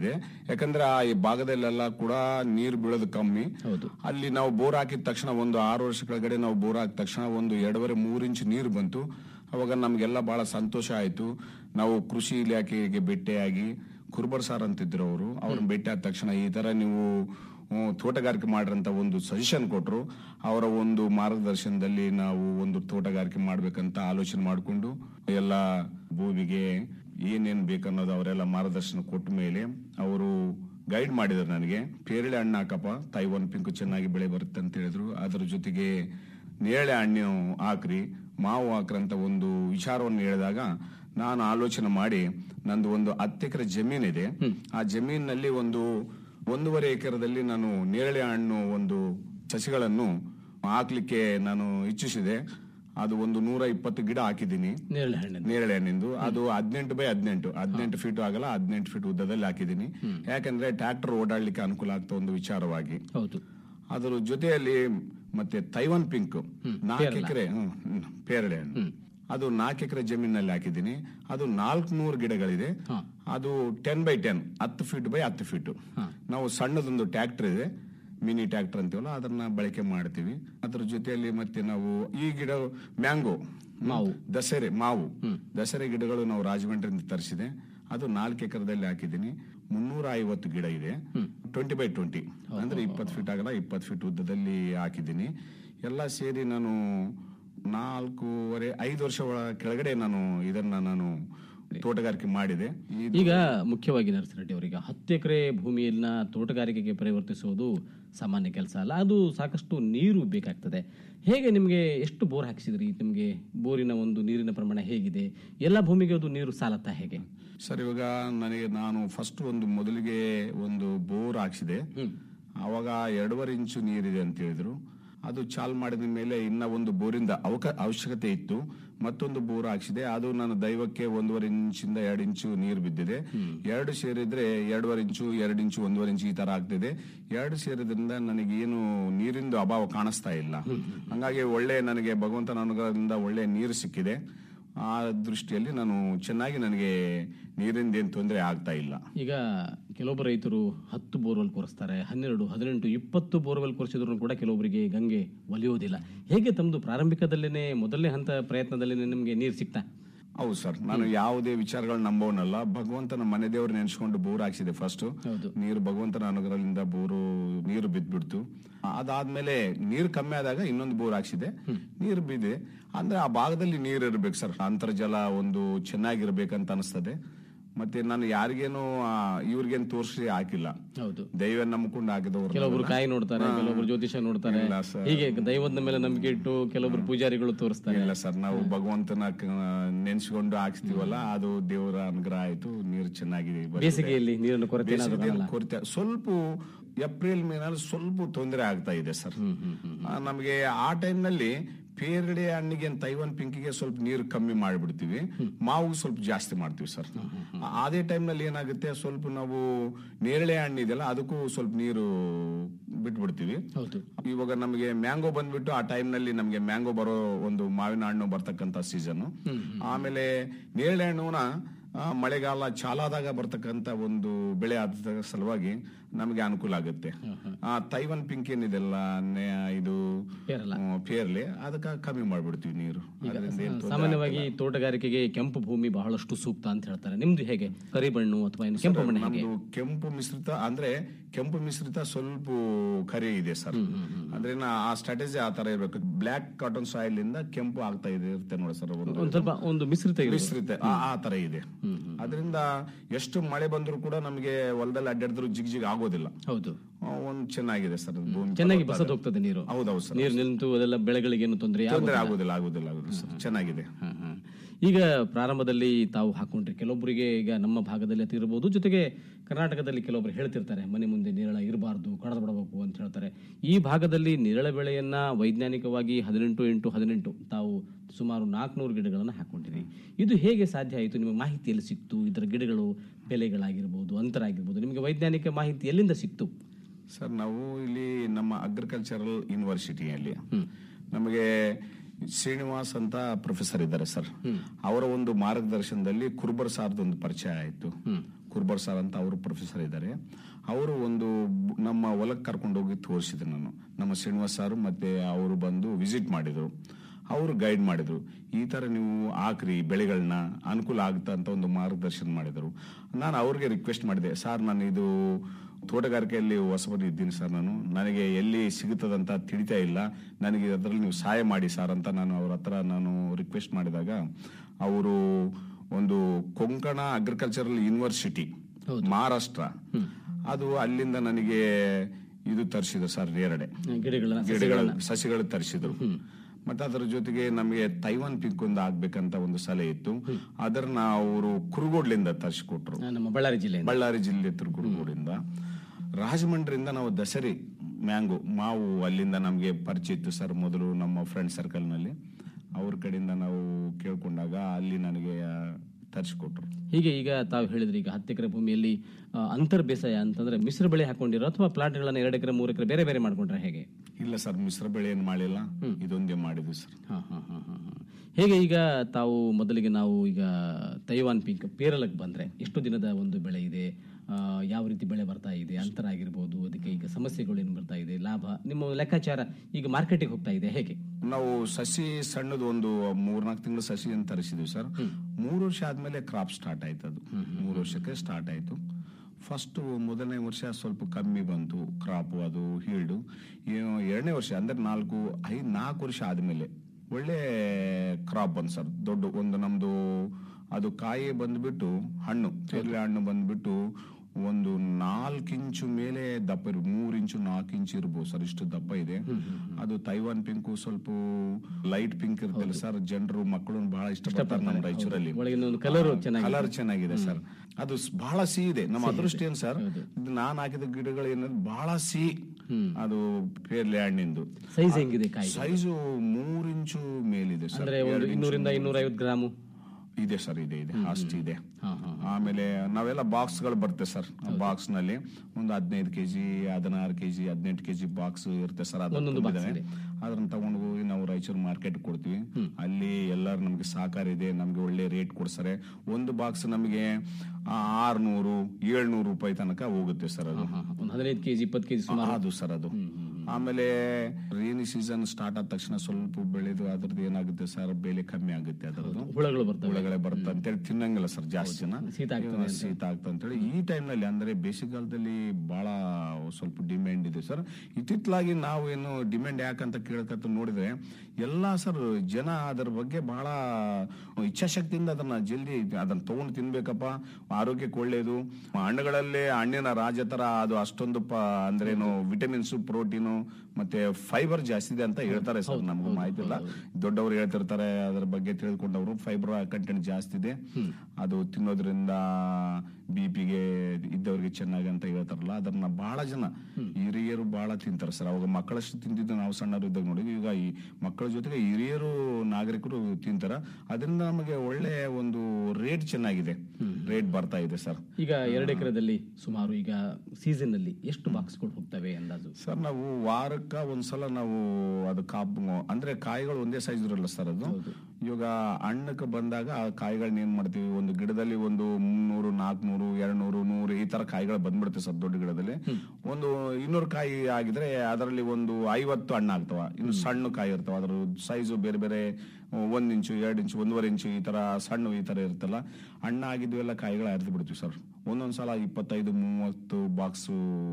ಇದೆ ಯಾಕಂದ್ರೆ ಆ ಈ ಭಾಗದಲ್ಲೆಲ್ಲ ಕೂಡ ನೀರು ಬೀಳೋದು ಕಮ್ಮಿ ಹೌದು. ಅಲ್ಲಿ ನಾವು ಬೋರ್ ಹಾಕಿದ ತಕ್ಷಣ ಒಂದು ಆರು ವರ್ಷ ಕೆಳಗಡೆ ನಾವು ಬೋರ್ ಹಾಕಿದ ತಕ್ಷಣ ಒಂದು ಎರಡೂವರೆ ಮೂರು ಇಂಚ್ ನೀರು ಬಂತು ಅವಾಗ ನಮ್ಗೆಲ್ಲ ಬಹಳ ಸಂತೋಷ ಆಯ್ತು ನಾವು ಕೃಷಿ ಇಲಾಖೆಗೆ ಭೇಟಿಯಾಗಿ ಕುರ್ಬರ್ ಸಾರ್ ಅಂತಿದ್ರು ಅವರು ಅವ್ರನ್ನ ಭೇಟಿ ಆದ ತಕ್ಷಣ ಈ ತರ ನೀವು ಹ್ಮ್, ತೋಟಗಾರಿಕೆ ಮಾಡ್ರಂತ ಒಂದು ಸಜೆಷನ್ ಕೊಟ್ರು ಅವರ ಒಂದು ಮಾರ್ಗದರ್ಶನದಲ್ಲಿ ನಾವು ಒಂದು ತೋಟಗಾರಿಕೆ ಮಾಡ್ಬೇಕಂತ ಆಲೋಚನೆ ಮಾಡಿಕೊಂಡು ಎಲ್ಲ ಭೂಮಿಗೆ ಏನೇನ್ ಬೇಕನ್ನೋದು ಅವರೆಲ್ಲ ಮಾರ್ಗದರ್ಶನ ಕೊಟ್ಟ ಮೇಲೆ ಅವರು ಗೈಡ್ ಮಾಡಿದ್ರು ನನಗೆ ಪೇರಳೆ ಹಣ್ಣು ಹಾಕಪ್ಪ ತೈವಾನ್ ಪಿಂಕು ಚೆನ್ನಾಗಿ ಬೆಳೆ ಬರುತ್ತೆ ಅಂತ ಹೇಳಿದ್ರು ಅದ್ರ ಜೊತೆಗೆ ನೇರಳೆ ಹಣ್ಣು ಹಾಕ್ರಿ ಮಾವು ಹಾಕ್ರಂತ ಒಂದು ವಿಚಾರವನ್ನು ಹೇಳಿದಾಗ ನಾನು ಆಲೋಚನೆ ಮಾಡಿ ನಂದು ಒಂದು ಹತ್ತು ಎಕರೆ ಜಮೀನಿದೆ ಆ ಜಮೀನಿನಲ್ಲಿ ಒಂದು ಒಂದೂವರೆ ಎಕರೆದಲ್ಲಿ ನಾನು ನೇರಳೆ ಹಣ್ಣು ಒಂದು ಸಸಿಗಳನ್ನು ಹಾಕ್ಲಿಕ್ಕೆ ನಾನು ಇಚ್ಛಿಸಿದೆ ಅದು ಒಂದು ನೂರ ಇಪ್ಪತ್ತು ಗಿಡ ಹಾಕಿದ್ದೀನಿ ನೇರಳೆ ಹಣ್ಣಿನ ನೇರಳೆ ಹಣ್ಣಿಂದು ಅದು ಹದಿನೆಂಟು ಬೈ ಹದಿನೆಂಟು ಹದಿನೆಂಟು ಫೀಟ್ ಆಗಲ್ಲ ಹದಿನೆಂಟು ಫೀಟ್ ಉದ್ದದಲ್ಲಿ ಹಾಕಿದ್ದೀನಿ ಯಾಕಂದ್ರೆ ಟ್ರ್ಯಾಕ್ಟರ್ ಓಡಾಡ್ಲಿಕ್ಕೆ ಅನುಕೂಲ ಆಗ್ತಾ ಒಂದು ವಿಚಾರವಾಗಿ ಹೌದು ಅದರ ಜೊತೆಯಲ್ಲಿ ಮತ್ತೆ ತೈವಾನ್ ಪಿಂಕ್ ನಾಲ್ಕು ಎಕರೆ ಪೇರಳೆ ಹಣ್ಣು ಅದು ನಾಲ್ಕು ಎಕರೆ ಜಮೀನಲ್ಲಿ ಹಾಕಿದ್ದೀನಿ ಅದು ನಾಲ್ಕುನೂರು ಗಿಡಗಳಿದೆ ಅದು ಟೆನ್ ಬೈ ಟೆನ್ ಹತ್ತು ಫೀಟ್ ಬೈ ಹತ್ತು ಫೀಟ್ ನಾವು ಸಣ್ಣದೊಂದು ಟ್ರ್ಯಾಕ್ಟರ್ ಇದೆ ಮಿನಿ ಟ್ರ್ಯಾಕ್ಟರ್ ಅಂತೀವಲ್ಲ ಅದನ್ನ ಬಳಕೆ ಮಾಡ್ತೀವಿ ಅದ್ರ ಜೊತೆಯಲ್ಲಿ ಮತ್ತೆ ನಾವು ಈ ಗಿಡ ಮ್ಯಾಂಗೋ ಮಾವು. ದಸರೆ ಮಾವು ದಸರೆ ಗಿಡಗಳು ನಾವು ರಾಜಮಂಡ್ರಿಯಿಂದ ತರಿಸಿದೆ ಅದು ನಾಲ್ಕು ಎಕರೆದಲ್ಲಿ ಹಾಕಿದ್ದೀನಿ ಮುನ್ನೂರ ಐವತ್ತು ಗಿಡ ಇದೆ ಟ್ವೆಂಟಿ ಬೈ ಟ್ವೆಂಟಿ ಅಂದ್ರೆ ಇಪ್ಪತ್ತು ಫೀಟ್ ಆಗಲ್ಲ ಇಪ್ಪತ್ತು ಫೀಟ್ ಉದ್ದದಲ್ಲಿ ಹಾಕಿದ್ದೀನಿ ಎಲ್ಲ ಸೇರಿ ನಾನು ನಾಲ್ಕೂವರೆ ಐದು ವರ್ಷ ಒಳ- ಕೆಳಗಡೆ ನಾನು ಇದನ್ನ ನಾನು ತೋಟಗಾರಿಕೆ ಮಾಡಿದೆ ಇದು- ಈಗ ಮುಖ್ಯವಾಗಿ ನರಸಿರೆಡ್ಡಿ ಅವರಿಗೆ ಹತ್ತು ಎಕರೆ ಭೂಮಿಯನ್ನ ತೋಟಗಾರಿಕೆಗೆ ಪರಿವರ್ತಿಸುವುದು ಸಾಮಾನ್ಯ ಕೆಲಸ ಅಲ್ಲ ಅದು ಸಾಕಷ್ಟು ನೀರು ಬೇಕಾಗ್ತದೆ ಹೇಗೆ ನಿಮಗೆ ಎಷ್ಟು ಬೋರ್ ಹಾಕಿಸಿದ್ರಿ ನಿಮಗೆ ಬೋರಿನ ಒಂದು ನೀರಿನ ಪ್ರಮಾಣ ಹೇಗಿದೆ ಎಲ್ಲ ಭೂಮಿಗೆ ಅದು ನೀರು ಸಾಲತ್ತಾ ಹೇಗೆ ಸರ್ ಇವಾಗ ನನಗೆ ನಾನು ಫಸ್ಟ್ ಒಂದು ಮೊದಲಿಗೆ ಒಂದು ಬೋರ್ ಹಾಕ್ಸಿದೆ ಅವಾಗ ಎರಡೂವರೆ ಇಂಚು ನೀರಿದೆ ಅಂತ ಹೇಳಿದ್ರು ಅದು ಚಾಲ್ ಮಾಡಿದ ಮೇಲೆ ಇನ್ನ ಒಂದು ಬೋರಿಂದ ಅವಕ ಅವಶ್ಯಕತೆ ಇತ್ತು ಮತ್ತೊಂದು ಬೋರ್ ಹಾಕ್ಸಿದೆ ಅದು ನಾನು ದೈವಕ್ಕೆ ಒಂದೂವರೆ ಇಂಚಿಂದ ಎರಡು ಇಂಚು ನೀರು ಬಿದ್ದಿದೆ ಎರಡು ಸೇರಿದ್ರೆ ಎರಡೂವರೆ ಇಂಚು ಎರಡು ಇಂಚು ಒಂದೂವರೆ ಇಂಚು ಈ ತರ ಆಗ್ತಿದೆ ಎರಡು ಸೇರಿದ್ರಿಂದ ನನಗೆ ಏನು ನೀರಿಂದು ಅಭಾವ ಕಾಣಿಸ್ತಾ ಇಲ್ಲ ಹಂಗಾಗಿ ಒಳ್ಳೆ ನನಗೆ ಭಗವಂತನ ಅನುಗ್ರಹದಿಂದ ಒಳ್ಳೆ ನೀರು ಸಿಕ್ಕಿದೆ ಆ ದೃಷ್ಟಿಯಲ್ಲಿ ನಾನು ಚೆನ್ನಾಗಿ ನನಗೆ ನೀರಿಂದ ಏನು ತೊಂದರೆ ಆಗ್ತಾ ಇಲ್ಲ ಈಗ ಕೆಲವೊಬ್ಬರು ರೈತರು ಹತ್ತು ಬೋರ್ವೆಲ್ ಕೊರೆಸ್ತಾರೆ ಹನ್ನೆರಡು ಹದಿನೆಂಟು ಇಪ್ಪತ್ತು ಬೋರ್ವೆಲ್ ಕೊರೆಸಿದ್ರು ಕೂಡ ಕೆಲವೊಬ್ಬರಿಗೆ ಗಂಗೆ ಒಲಿಯೋದಿಲ್ಲ ಹೇಗೆ ತಮ್ಮದು ಪ್ರಾರಂಭಿಕದಲ್ಲೇನೆ ಮೊದಲನೇ ಹಂತ ಪ್ರಯತ್ನದಲ್ಲೇನೆ ನಿಮಗೆ ನೀರು ಸಿಗ್ತಾ ಹೌದು ಸರ್ ನಾನು ಯಾವುದೇ ವಿಚಾರಗಳು ನಂಬೋನಲ್ಲ ಭಗವಂತನ ಮನೆ ದೇವ್ರು ನೆನೆಸ್ಕೊಂಡು ಬೋರ್ ಹಾಕ್ಸಿದೆ ಫಸ್ಟ್ ಹೌದು. ನೀರು ಭಗವಂತನ ಅನುಗ್ರಹದಿಂದ ಬೋರು ನೀರು ಬಿದ್ದ್ಬಿಡ್ತು ಅದಾದ್ಮೇಲೆ ನೀರು ಕಮ್ಮಿ ಆದಾಗ ಇನ್ನೊಂದು ಬೋರ್ ಹಾಕ್ಸಿದೆ ನೀರು ಬಿದ್ದೆ ಅಂದ್ರೆ ಆ ಭಾಗದಲ್ಲಿ ನೀರು ಇರ್ಬೇಕು ಸರ್ ಅಂತರ್ಜಲ ಒಂದು ಚೆನ್ನಾಗಿರ್ಬೇಕಂತ ಅನಿಸ್ತದೆ ಮತ್ತೆ ನಾನು ಯಾರಿಗೇನು ಇವ್ರಿಗೇನು ತೋರಿಸಿ ಹಾಕಿಲ್ಲ ಹೌದು ದೈವ ನಂಬ್ಕೊಂಡು ಹಾಕಿದವ್ರು ಕೆಲವೊಬ್ರು ಕಾಯಿ ನೋಡ್ತಾರೆ ಕೆಲವೊಬ್ರು ಜ್ಯೋತಿಷ ನೋಡ್ತಾರೆ ಇಲ್ಲ ಸರ್. ಹೀಗೆ ದೈವದ ಮೇಲೆ ನಂಬಿಕೆ ಇಟ್ಟು ಕೆಲವೊಬ್ರು ಪೂಜಾರಿಗಳು ತೋರಿಸ್ತಾರೆ ಇಲ್ಲ ಸರ್ ನಾವು ಭಗವಂತನ ಕ- ನೆನ್ಸ್ಕೊಂಡು ಹಾಕ್ಸ್ತೀವಲ್ಲ ಅದು ದೇವರ ಅನುಗ್ರಹ ಆಯ್ತು ನೀರು ಚೆನ್ನಾಗಿದೆ ಬರ್ತದೆ. ಬೇಸಿಗೆಯಲ್ಲಿ ನೀರನ್ನು ಕೊರತೆ ಏನಾದ್ರು ಬೇಸಿಗೆಯಲ್ಲಿ ಕೊರತೆ ಸ್ವಲ್ಪ ಏಪ್ರಿಲ್ ಮೇನಲ್ಲಿ ಸ್ವಲ್ಪ ತೊಂದರೆ ಆಗ್ತಾ ಇದೆ ಸರ್ ಆ, ನಮಗೆ ಆ ಟೈಮ್ನಲ್ಲಿ ಪೇರಡೆ ಹಣ್ಣಿಗೆ ತೈವಾನ್ ಪಿಂಕಿಗೆ ಸ್ವಲ್ಪ ನೀರು ಕಮ್ಮಿ ಮಾಡಿಬಿಡ್ತೀವಿ ಮಾವು ಸ್ವಲ್ಪ ಜಾಸ್ತಿ ಮಾಡ್ತೀವಿ ಸರ್ ಆ- ಅದೇ ಟೈಮ್ನಲ್ಲಿ ಏನಾಗುತ್ತೆ ಸ್ವಲ್ಪ ನಾವು ನೇರಳೆ ಹಣ್ಣಿದೆಯಲ್ಲ ಅದಕ್ಕೂ ಸ್ವಲ್ಪ ನೀರು ಬಿಟ್ಬಿಡ್ತೀವಿ ಹೌದು ಇವಾಗ ನಮಗೆ ಮ್ಯಾಂಗೋ ಬಂದ್ಬಿಟ್ಟು ಆ ಟೈಮ್ ನಲ್ಲಿ ನಮಗೆ ಮ್ಯಾಂಗೋ ಬರೋ ಒಂದು ಮಾವಿನ ಹಣ್ಣು ಬರ್ತಕ್ಕಂತ ಸೀಸನ್ ಆಮೇಲೆ ನೇರಳೆ ಹಣ್ಣುನ ಆ, ಮಳೆಗಾಲ ಚಾಲಾದಾಗ ಬರ್ತಕ್ಕಂತ ಒಂದು ಬೆಳೆ ಆದ ಸಲುವಾಗಿ ನಮಗೆ ಅನುಕೂಲ ಆಗುತ್ತೆ ಆ ತೈವನ್ ಪಿಂಕ್ ಏನಿದೆಲ್ಲ ನೆ- ಇದು ಪೇರಲ. ಹ್ಮ್, ಪೇರ್ಲೆ ಅದಕ್ಕೆ ಕಮ್ಮಿ ಮಾಡ್ಬಿಡ್ತೀವಿ ನೀರು ಅದರಿಂದ ಏನ್ ತೊಂದ್ರೆ ಸಾಮಾನ್ಯವಾಗಿ ತೋಟಗಾರಿಕೆಗೆ ಕೆಂಪು ಭೂಮಿ ಬಹಳಷ್ಟು ಸೂಕ್ತ ಅಂತ ಹೇಳ್ತಾರೆ ನಿಮ್ದು ಹೇಗೆ ಕರಿಬಣ್ಣು ಅಥವಾ ಏನು ಕೆಂಪು ಮಣ್ಣು ಹೇಗೆ ನಮ್ದು ಕೆಂಪು ಮಿಶ್ರಿತ ಅಂದ್ರೆ ಕೆಂಪು ಮಿಶ್ರಿತ ಸ್ವಲ್ಪ ಕರಿ ಇದೆ ಸರ್ ಅಂದ್ರೆ ನಾ- ಆ ಸ್ಟ್ರಾಟಜಿ ಆ ತರ ಇರ್ಬೇಕು ಬ್ಲಾಕ್ ಕಾಟನ್ ಸಾಯಿಲ್ ಇಂದ ಕೆಂಪು ಆಗ್ತಾ ಇದೆ ಇರುತ್ತೆ ನೋಡಿ ಸರ್ ಒಂದು ಒಂದ್ ಸ್ವಲ್ಪ ಒಂದು ಮಿಶ್ರಿತ ಇರೋದು. ಮಿಶ್ರಿತ ಆ- ಆ ತರ ಇದೆ ಅದರಿಂದ ಎಷ್ಟು ಮಳೆ ಬಂದ್ರು ಕೂಡ ನಮಗೆ ಹೊಲದಲ್ಲಿ ಅಡ್ಡಾಡಿದ್ರು ಜಿಗ್ ಜಿಗ್ ಆಗೋದಿಲ್ಲ ಹೌದು ಆ, ಒಂದ್ ಚೆನ್ನಾಗಿದೆ ಸರ್ ಭೂಮಿ ಚೆನ್ನಾಗಿ ಬಸದ್ ಹೋಗ್ತದೆ ನೀರು ಹೌದೌದು ಸರ್ ನೀರು ನಿಂತು ಅದೆಲ್ಲ ಬೆಳೆಗಳಿಗೆ ಏನು ತೊಂದರೆ ತೊಂದರೆ ಆಗೋದಿಲ್ಲ ಆಗೋದಿಲ್ಲ ಆಗೋದಿಲ್ಲ ಸರ್ ಚೆನ್ನಾಗಿದೆ ಈಗ ಪ್ರಾರಂಭದಲ್ಲಿ ತಾವು ಹಾಕೊಂಡ್ರಿ ಕೆಲವೊಬ್ಬರಿಗೆ ಈಗ ನಮ್ಮ ಭಾಗದಲ್ಲಿ ಅದು ಇರಬಹುದು ಜೊತೆಗೆ ಕರ್ನಾಟಕದಲ್ಲಿ ಕೆಲವೊಬ್ರು ಹೇಳ್ತಿರ್ತಾರೆ ಮನೆ ಮುಂದೆ ನೇರಳ ಇರಬಾರ್ದು ಕಳೆದು ಬಿಡಬೇಕು ಅಂತ ಹೇಳ್ತಾರೆ ಈ ಭಾಗದಲ್ಲಿ ನೇರಳೆ ಬೆಳೆಯನ್ನ ವೈಜ್ಞಾನಿಕವಾಗಿ ಹದಿನೆಂಟು ಎಂಟು ಹದಿನೆಂಟು ತಾವು ಸುಮಾರು ನಾಲ್ಕುನೂರು ಗಿಡಗಳನ್ನು ಹಾಕೊಂಡಿರಿ ಇದು ಹೇಗೆ ಸಾಧ್ಯ ಆಯಿತು ನಿಮಗೆ ಮಾಹಿತಿ ಎಲ್ಲಿ ಸಿಕ್ತು ಇದರ ಗಿಡಗಳು ಬೆಲೆಗಳಾಗಿರ್ಬೋದು ಅಂತರ ಆಗಿರ್ಬೋದು ನಿಮಗೆ ವೈಜ್ಞಾನಿಕ ಮಾಹಿತಿ ಎಲ್ಲಿಂದ ಸಿಕ್ತು ಸರ್ ನಾವು ಇಲ್ಲಿ ನಮ್ಮ ಅಗ್ರಿಕಲ್ಚರಲ್ ಯೂನಿವರ್ಸಿಟಿಯಲ್ಲಿ ನಮಗೆ ಶ್ರೀನಿವಾಸ್ ಅಂತ ಪ್ರೊಫೆಸರ್ ಇದ್ದಾರೆ ಸರ್ ಅವರ ಒಂದು ಮಾರ್ಗದರ್ಶನದಲ್ಲಿ ಕುರ್ಬರ್ ಸಾರ್ದ ಒಂದು ಪರಿಚಯ ಆಯ್ತು ಕುರ್ಬರ್ ಸರ್ ಅಂತ ಅವರು ಪ್ರೊಫೆಸರ್ ಇದ್ದಾರೆ ಅವರು ಒಂದು ಬ್- ನಮ್ಮ ಹೊಲಕ್ಕೆ ಕರ್ಕೊಂಡು ಹೋಗಿ ತೋರಿಸಿದೆ ನಾನು ನಮ್ಮ ಶ್ರೀನಿವಾಸ್ ಸರ್ ಮತ್ತೆ ಅವರು ಬಂದು ವಿಸಿಟ್ ಮಾಡಿದ್ರು ಅವರು ಗೈಡ್ ಮಾಡಿದ್ರು ಈ ತರ ನೀವು ಹಾಕ್ರಿ ಬೆಳೆಗಳನ್ನ ಅನುಕೂಲ ಆಗುತ್ತಾ ಅಂತ ಒಂದು ಮಾರ್ಗದರ್ಶನ ಮಾಡಿದರು ನಾನು ಅವ್ರಿಗೆ ರಿಕ್ವೆಸ್ಟ್ ಮಾಡಿದೆ ಸರ್ ನಾನು ಇದು ತೋಟಗಾರಿಕೆಯಲ್ಲಿ ಹೊಸಬರು ಇದ್ದೀನಿ ಸರ್ ನಾನು ನನಗೆ ಎಲ್ಲಿ ಸಿಗುತ್ತದಂತ ತಿಳಿತಾ ಇಲ್ಲ ನನಗೆ ಅದರಲ್ಲಿ ನೀವು ಸಹಾಯ ಮಾಡಿ ಸರ್ ಅಂತ ನಾನು ಅವ್ರ ಹತ್ರ ನಾನು ರಿಕ್ವೆಸ್ಟ್ ಮಾಡಿದಾಗ ಅವರು ಒಂದು ಕೊಂಕಣ ಅಗ್ರಿಕಲ್ಚರಲ್ ಯೂನಿವರ್ಸಿಟಿ ಮಹಾರಾಷ್ಟ್ರ ಅದು ಅಲ್ಲಿಂದ ನನಗೆ ಇದು ತರಿಸಿದ್ರು ಸರ್ ನೇರಡೆ ಗಿಡಗಳನ್ನ ಗಿಡಗಳ ಸಸಿಗಳು ತರಿಸಿದ್ರು ಮತ್ತೆ ಅದರ ಜೊತೆಗೆ ನಮಗೆ ತೈವಾನ್ ಪಿಕ್ ಒಂದು ಆಗ್ಬೇಕಂತ ಒಂದು ಸಲಹೆ ಇತ್ತು ಅದನ್ನ ಅವರು ಕುರುಗೋಡ್ಲಿಂದ ತರಿಸಿಕೊಟ್ರು ಆ, ನಮ್ಮ ಬಳ್ಳಾರಿ ಜಿಲ್ಲೆಯಿಂದ ಬಳ್ಳಾರಿ ಜಿಲ್ಲೆ ತುರ್ಕುರುಗೂಡಿಂದ ರಾಜಮಂಡ್ರಿಯಿಂದ ನಾವು ದಸರಿ ಮ್ಯಾಂಗೋ ಮಾವು ಅಲ್ಲಿಂದ ನಮಗೆ ಪರಿಚಯ ಇತ್ತು ಸರ್ ಮೊದಲು ನಮ್ಮ ಫ್ರೆಂಡ್ ಸರ್ಕಲ್ನಲ್ಲಿ ಅವ್ರ ಕಡೆಯಿಂದ ನಾವು ಕೇಳ್ಕೊಂಡಾಗ ಅಲ್ಲಿ ನನಗೆ ತರಿಸಿಕೊಟ್ರು ಹೀಗೆ ಈಗ ತಾವು ಹೇಳಿದ್ರಿ ಈಗ ಹತ್ತು ಎಕರೆ ಭೂಮಿಯಲ್ಲಿ ಆ, ಅಂತರ್ ಬೇಸಾಯ ಅಂತಂದ್ರೆ ಮಿಶ್ರ ಬೆಳೆ ಹಾಕೊಂಡಿರೋ ಅಥವಾ ಪ್ಲಾಟ್ಗಳನ್ನ ಎರಡು ಎಕರೆ ಮೂರು ಎಕರೆ ಬೇರೆ ಬೇರೆ ಮಾಡ್ಕೊಂಡ್ರೆ ಹೇಗೆ ಇಲ್ಲ ಸರ್ ಮಿಶ್ರ ಬೆಳೆ ಏನು ಮಾಡಿಲ್ಲ ಇದೊಂದೇ ಮಾಡಿದ್ವಿ ಸರ್ ಹಾ, ಹಾ, ಹಾ, ಹಾ, ಹಾ. ಹೇಗೆ ಈಗ ತಾವು ಮೊದಲಿಗೆ ನಾವು ಈಗ ತೈವಾನ್ ಪಿಂಕ್ ಪೇರಲಕ್ಕೆ ಬಂದ್ರೆ ಎಷ್ಟು ದಿನದ ಒಂದು ಬೆಳೆ ಇದೆ ಆ, ಯಾವ ರೀತಿ ಬೆಳೆ ಬರ್ತಾ ಇದೆ ಅಂತರ ಆಗಿರ್ಬೋದು ಅದಕ್ಕೆ ಈಗ ಸಮಸ್ಯೆಗಳು ಏನು ಬರ್ತಾ ಇದೆ ಲಾಭ ನಿಮ್ಮ ಲೆಕ್ಕಾಚಾರ ಈಗ ಮಾರ್ಕೆಟಿಗೆ ಹೋಗ್ತಾ ಇದೆ ಹೇಗೆ ನಾವು ಸಸಿ ಸಣ್ಣದು ಒಂದು ಮೂರ್ನಾಲ್ಕು ತಿಂಗಳು ಸಸಿ ಅಂತ ತರಿಸಿದ್ವಿ ಸರ್ ಮೂರು ವರ್ಷ ಆದ್ಮೇಲೆ ಕ್ರಾಪ್ ಸ್ಟಾರ್ಟ್ ಆಯ್ತು ಅದು ಮೂರು ವರ್ಷಕ್ಕೆ ಸ್ಟಾರ್ಟ್ ಆಯ್ತು ಫಸ್ಟ್ ಮೊದಲನೇ ವರ್ಷ ಸ್ವಲ್ಪ ಕಮ್ಮಿ ಬಂತು ಕ್ರಾಪ್ ಅದು ಹೀಲ್ಡು ಎರಡನೇ ವರ್ಷ ಅಂದ್ರೆ ನಾಲ್ಕು ಐದು ನಾಲ್ಕು ವರ್ಷ ಆದ್ಮೇಲೆ ಒಳ್ಳೆ ಕ್ರಾಪ್ ಬಂತು ಸರ್ ದೊಡ್ಡ ಒಂದು ನಮ್ದು ಅದು ಕಾಯಿ ಬಂದ್ಬಿಟ್ಟು ಹಣ್ಣು ಪೇರ್ಲೆ ಹಣ್ಣು ಬಂದ್ಬಿಟ್ಟು ಒಂದು ನಾಲ್ಕು ಇಂಚು ಮೇಲೆ ದಪ್ಪ ಇರ್ ಮೂರ್ ಇಂಚು ನಾಲ್ಕು ಇಂಚು ಇರ್ಬೋದು ಸರ್ ಇಷ್ಟು ದಪ್ಪ ಇದೆ ಅದು ತೈವಾನ್ ಪಿಂಕು ಸ್ವಲ್ಪ ಲೈಟ್ ಪಿಂಕ್ ಇರ್ತಲ್ಲ ಸರ್ ಜನರು ಮಕ್ಕಳು ಬಹಳ ಇಷ್ಟಪಡ್ತಾರೆ ನಮ್ಮ ರಾಯಚೂರಲ್ಲಿ ಒಳಗಿನ ಒಂದು ಕಲರ್ ಚೆನ್ನಾಗಿ ಕಲರ್ ಚೆನ್ನಾಗಿದೆ ಸರ್ ಅದು ಸ್- ಬಹಳ ಸಿಹಿ ಇದೆ ನಮ್ಮ ಅದೃಷ್ಟ ಏನ್ ಸರ್ ಇದು ನಾನ್ ಹಾಕಿದ ಗಿಡಗಳು ಏನಂದ್ರೆ ಬಹಳ ಸಿಹಿ ಅದು ಪೇರ್ಲೆ ಹಣ್ಣಿಂದು ಸೈಜ್ ಹೆಂಗಿದೆ ಕಾಯಿ ಸೈಜು ಮೂರ್ ಇಂಚು ಮೇಲಿದೆ ಸರ್ ಅಂದ್ರೆ ಒಂದು ಇನ್ನೂರಿಂದ ಇನ್ನೂರ ಐವತ್ತು ಗ್ರಾಮು ಇದೆ ಸರ್ ಇದೆ ಇದೆ ಅಷ್ಟು ಇದೆ ಹಾ ಹಾ ಆಮೇಲೆ ನಾವೆಲ್ಲ ಬಾಕ್ಸ್ ಗಳು ಬರುತ್ತೆ ಸರ್ ಬಾಕ್ಸ್ ನಲ್ಲಿ ಒಂದು ಹದಿನೈದು ಕೆಜಿ ಹದಿನಾರು ಕೆಜಿ ಹದಿನೆಂಟು ಕೆಜಿ ಬಾಕ್ಸ್ ಇರುತ್ತೆ ಸರ್ ಅದನ್ನ ತಗೊಂಡು ಹೋಗಿ ನಾವು ರಾಯಚೂರು ಮಾರ್ಕೆಟ್ ಕೊಡ್ತೀವಿ ಅಲ್ಲಿ ಎಲ್ಲರೂ ನಮ್ಗೆ ಸಹಕಾರ ಇದೆ ನಮ್ಗೆ ಒಳ್ಳೆ ರೇಟ್ ಕೊಡ್ತಾರೆ ಒಂದು ಬಾಕ್ಸ್ ನಮಗೆ ಆರ್ನೂರು ಏಳ್ನೂರು ರೂಪಾಯಿ ತನಕ ಹೋಗುತ್ತೆ ಸರ್ ಅದು ಹಾ, ಹಾ. ಒಂದು ಹದಿನೈದು ಕೆಜಿ ಇಪ್ಪತ್ತು ಕೆಜಿ ಸುಮಾರು ಅದು ಸರ್ ಅದು ಆಮೇಲೆ ರೇನಿ ಸೀಸನ್ ಸ್ಟಾರ್ಟ್ ಆದ ತಕ್ಷಣ ಸ್ವಲ್ಪ ಬೆಳೆದು ಅದ್ರದ್ದು ಏನಾಗುತ್ತೆ ಸರ್ ಬೆಲೆ ಕಮ್ಮಿ ಆಗುತ್ತೆ ಅದರದ್ದು ಹುಳಗಳು ಬರ್ತವೆ ಹುಳಗಳೇ ಬರುತ್ತೆ ಅಂತೇಳಿ ತಿನ್ನಂಗಿಲ್ಲ ಸರ್ ಜಾಸ್ತಿ ಜನ ಶೀತ ಆಗ್ತದೆ ಇವಾಗ ಶೀತ ಆಗ್ತದೆ ಅಂತೇಳಿ ಈ ಟೈಮ್ ನಲ್ಲಿ ಅಂದ್ರೆ ಬೇಸಿಗೆಗಾಲದಲ್ಲಿ ಬಹಳ ಸ್ವಲ್ಪ ಡಿಮ್ಯಾಂಡ್ ಇದೆ ಸರ್ ಇತ್ತಿತ್ತಲಾಗಿ ನಾವು ಏನು ಡಿಮ್ಯಾಂಡ್ ಯಾಕಂತ ಕೇಳಕಂತ ನೋಡಿದ್ರೆ ಎಲ್ಲಾ ಸರ್ ಜನ ಅದರ ಬಗ್ಗೆ ಬಹಳ ಇಚ್ಛಾಶಕ್ತಿಯಿಂದ ಅದನ್ನ ಜಲ್ದಿ ಅದನ್ನ ತಗೊಂಡು ತಿನ್ಬೇಕಪ್ಪ ಆರೋಗ್ಯಕ್ಕೆ ಒಳ್ಳೇದು ಹಣ್ಣುಗಳಲ್ಲೇ ಹಣ್ಣಿನ ರಾಜ ತರ ಅದು ಅಷ್ಟೊಂದು ಪ ಅಂದ್ರೇನು ವಿಟಮಿನ್ಸ್ ಪ್ರೋಟೀನು ಮತ್ತೆ ಫೈಬರ್ ಜಾಸ್ತಿ ಇದೆ ಅಂತ ಹೇಳ್ತಾರೆ ಸರ್ ನಮ್ಗೆ ಮಾಹಿತಿ ಇಲ್ಲ ದೊಡ್ಡವರು ಹೇಳ್ತಿರ್ತಾರೆ ಅದರ ಬಗ್ಗೆ ತಿಳ್ಕೊಂಡವರು ಫೈಬರ್ ಕಂಟೆಂಟ್ ಜಾಸ್ತಿ ಇದೆ ಅದು ತಿನ್ನೋದ್ರಿಂದ ಬಿ ಪಿಗೆ ಇದ್ದವ್ರಿಗೆ ಚೆನ್ನಾಗಿ ಅಂತ ಹೇಳ್ತಾರಲ್ಲ ಅದನ್ನ ಬಹಳ ಜನ ಹಿರಿಯರು ಬಹಳ ತಿಂತಾರೆ ಸರ್ ಅವಾಗ ಮಕ್ಕಳಷ್ಟು ತಿಂತಿದ್ದು ನಾವು ಸಣ್ಣರು ಇದ್ದಾಗ ನೋಡಿ ಈಗ ಈ ಮಕ್ಕಳ ಜೊತೆಗೆ ಹಿರಿಯರು ನಾಗರಿಕರು ತಿಂತಾರ ಅದರಿಂದ ನಮಗೆ ಒಳ್ಳೆ ಒಂದು ರೇಟ್ ಚೆನ್ನಾಗಿದೆ ರೇಟ್ ಬರ್ತಾ ಇದೆ ಸರ್ ಈಗ ಎರಡು ಎಕರೆದಲ್ಲಿ ಸುಮಾರು ಈಗ ಸೀಸನ್ ಅಲ್ಲಿ ಎಷ್ಟು ಬಾಕ್ಸ್ಗಳು ಹೋಗ್ತವೆ ಅಂದಾಜು ಸರ್ ನಾವು ವಾರಕ್ಕ ಒಂದ್ಸಲ ನಾವು ಅದು ಕಾಪ್ ಅಂದ್ರೆ ಕಾಯಿಗಳು ಒಂದೇ ಸೈಜ್ ಇರಲ್ಲ ಸರ್ ಅದು ಇವಾಗ ಹಣ್ಣಕ್ಕೆ ಬಂದಾಗ ಆ ಕಾಯಿಗಳನ್ನ ಏನ್ ಮಾಡ್ತೀವಿ ಒಂದು ಗಿಡದಲ್ಲಿ ಒಂದು ಮುನ್ನೂರು ನಾಲ್ಕನೂರು ಎರಡ್ನೂರು ನೂರು ಈ ತರ ಕಾಯಿಗಳು ಬಂದ್ಬಿಡುತ್ತೆ ಸರ್ ದೊಡ್ಡ ಗಿಡದಲ್ಲಿ ಒಂದು ಇನ್ನೂರು ಕಾಯಿ ಆಗಿದ್ರೆ ಅದರಲ್ಲಿ ಒಂದು ಐವತ್ತು ಹಣ್ಣು ಆಗ್ತಾವ ಇನ್ನು ಸಣ್ಣ ಕಾಯಿ ಇರ್ತಾವ ಅದ್ರ ಸೈಜು ಬೇರೆ ಬೇರೆ ಒಂದ್ ಇಂಚು ಎರಡು ಇಂಚು ಒಂದೂವರೆ ಇಂಚು ಈ ತರ ಸಣ್ಣ ಈ ತರ ಇರುತ್ತಲ್ಲ ಹಣ್ಣು ಆಗಿದ್ವು ಎಲ್ಲ ಕಾಯಿಗಳು ಹರಿದು ಬಿಡ್ತೀವಿ ಸರ್ ಒಂದೊಂದ್ ಸಲ ಇಪ್ಪತ್ತೈದು ಮೂವತ್ತು ಬಾಕ್ಸ್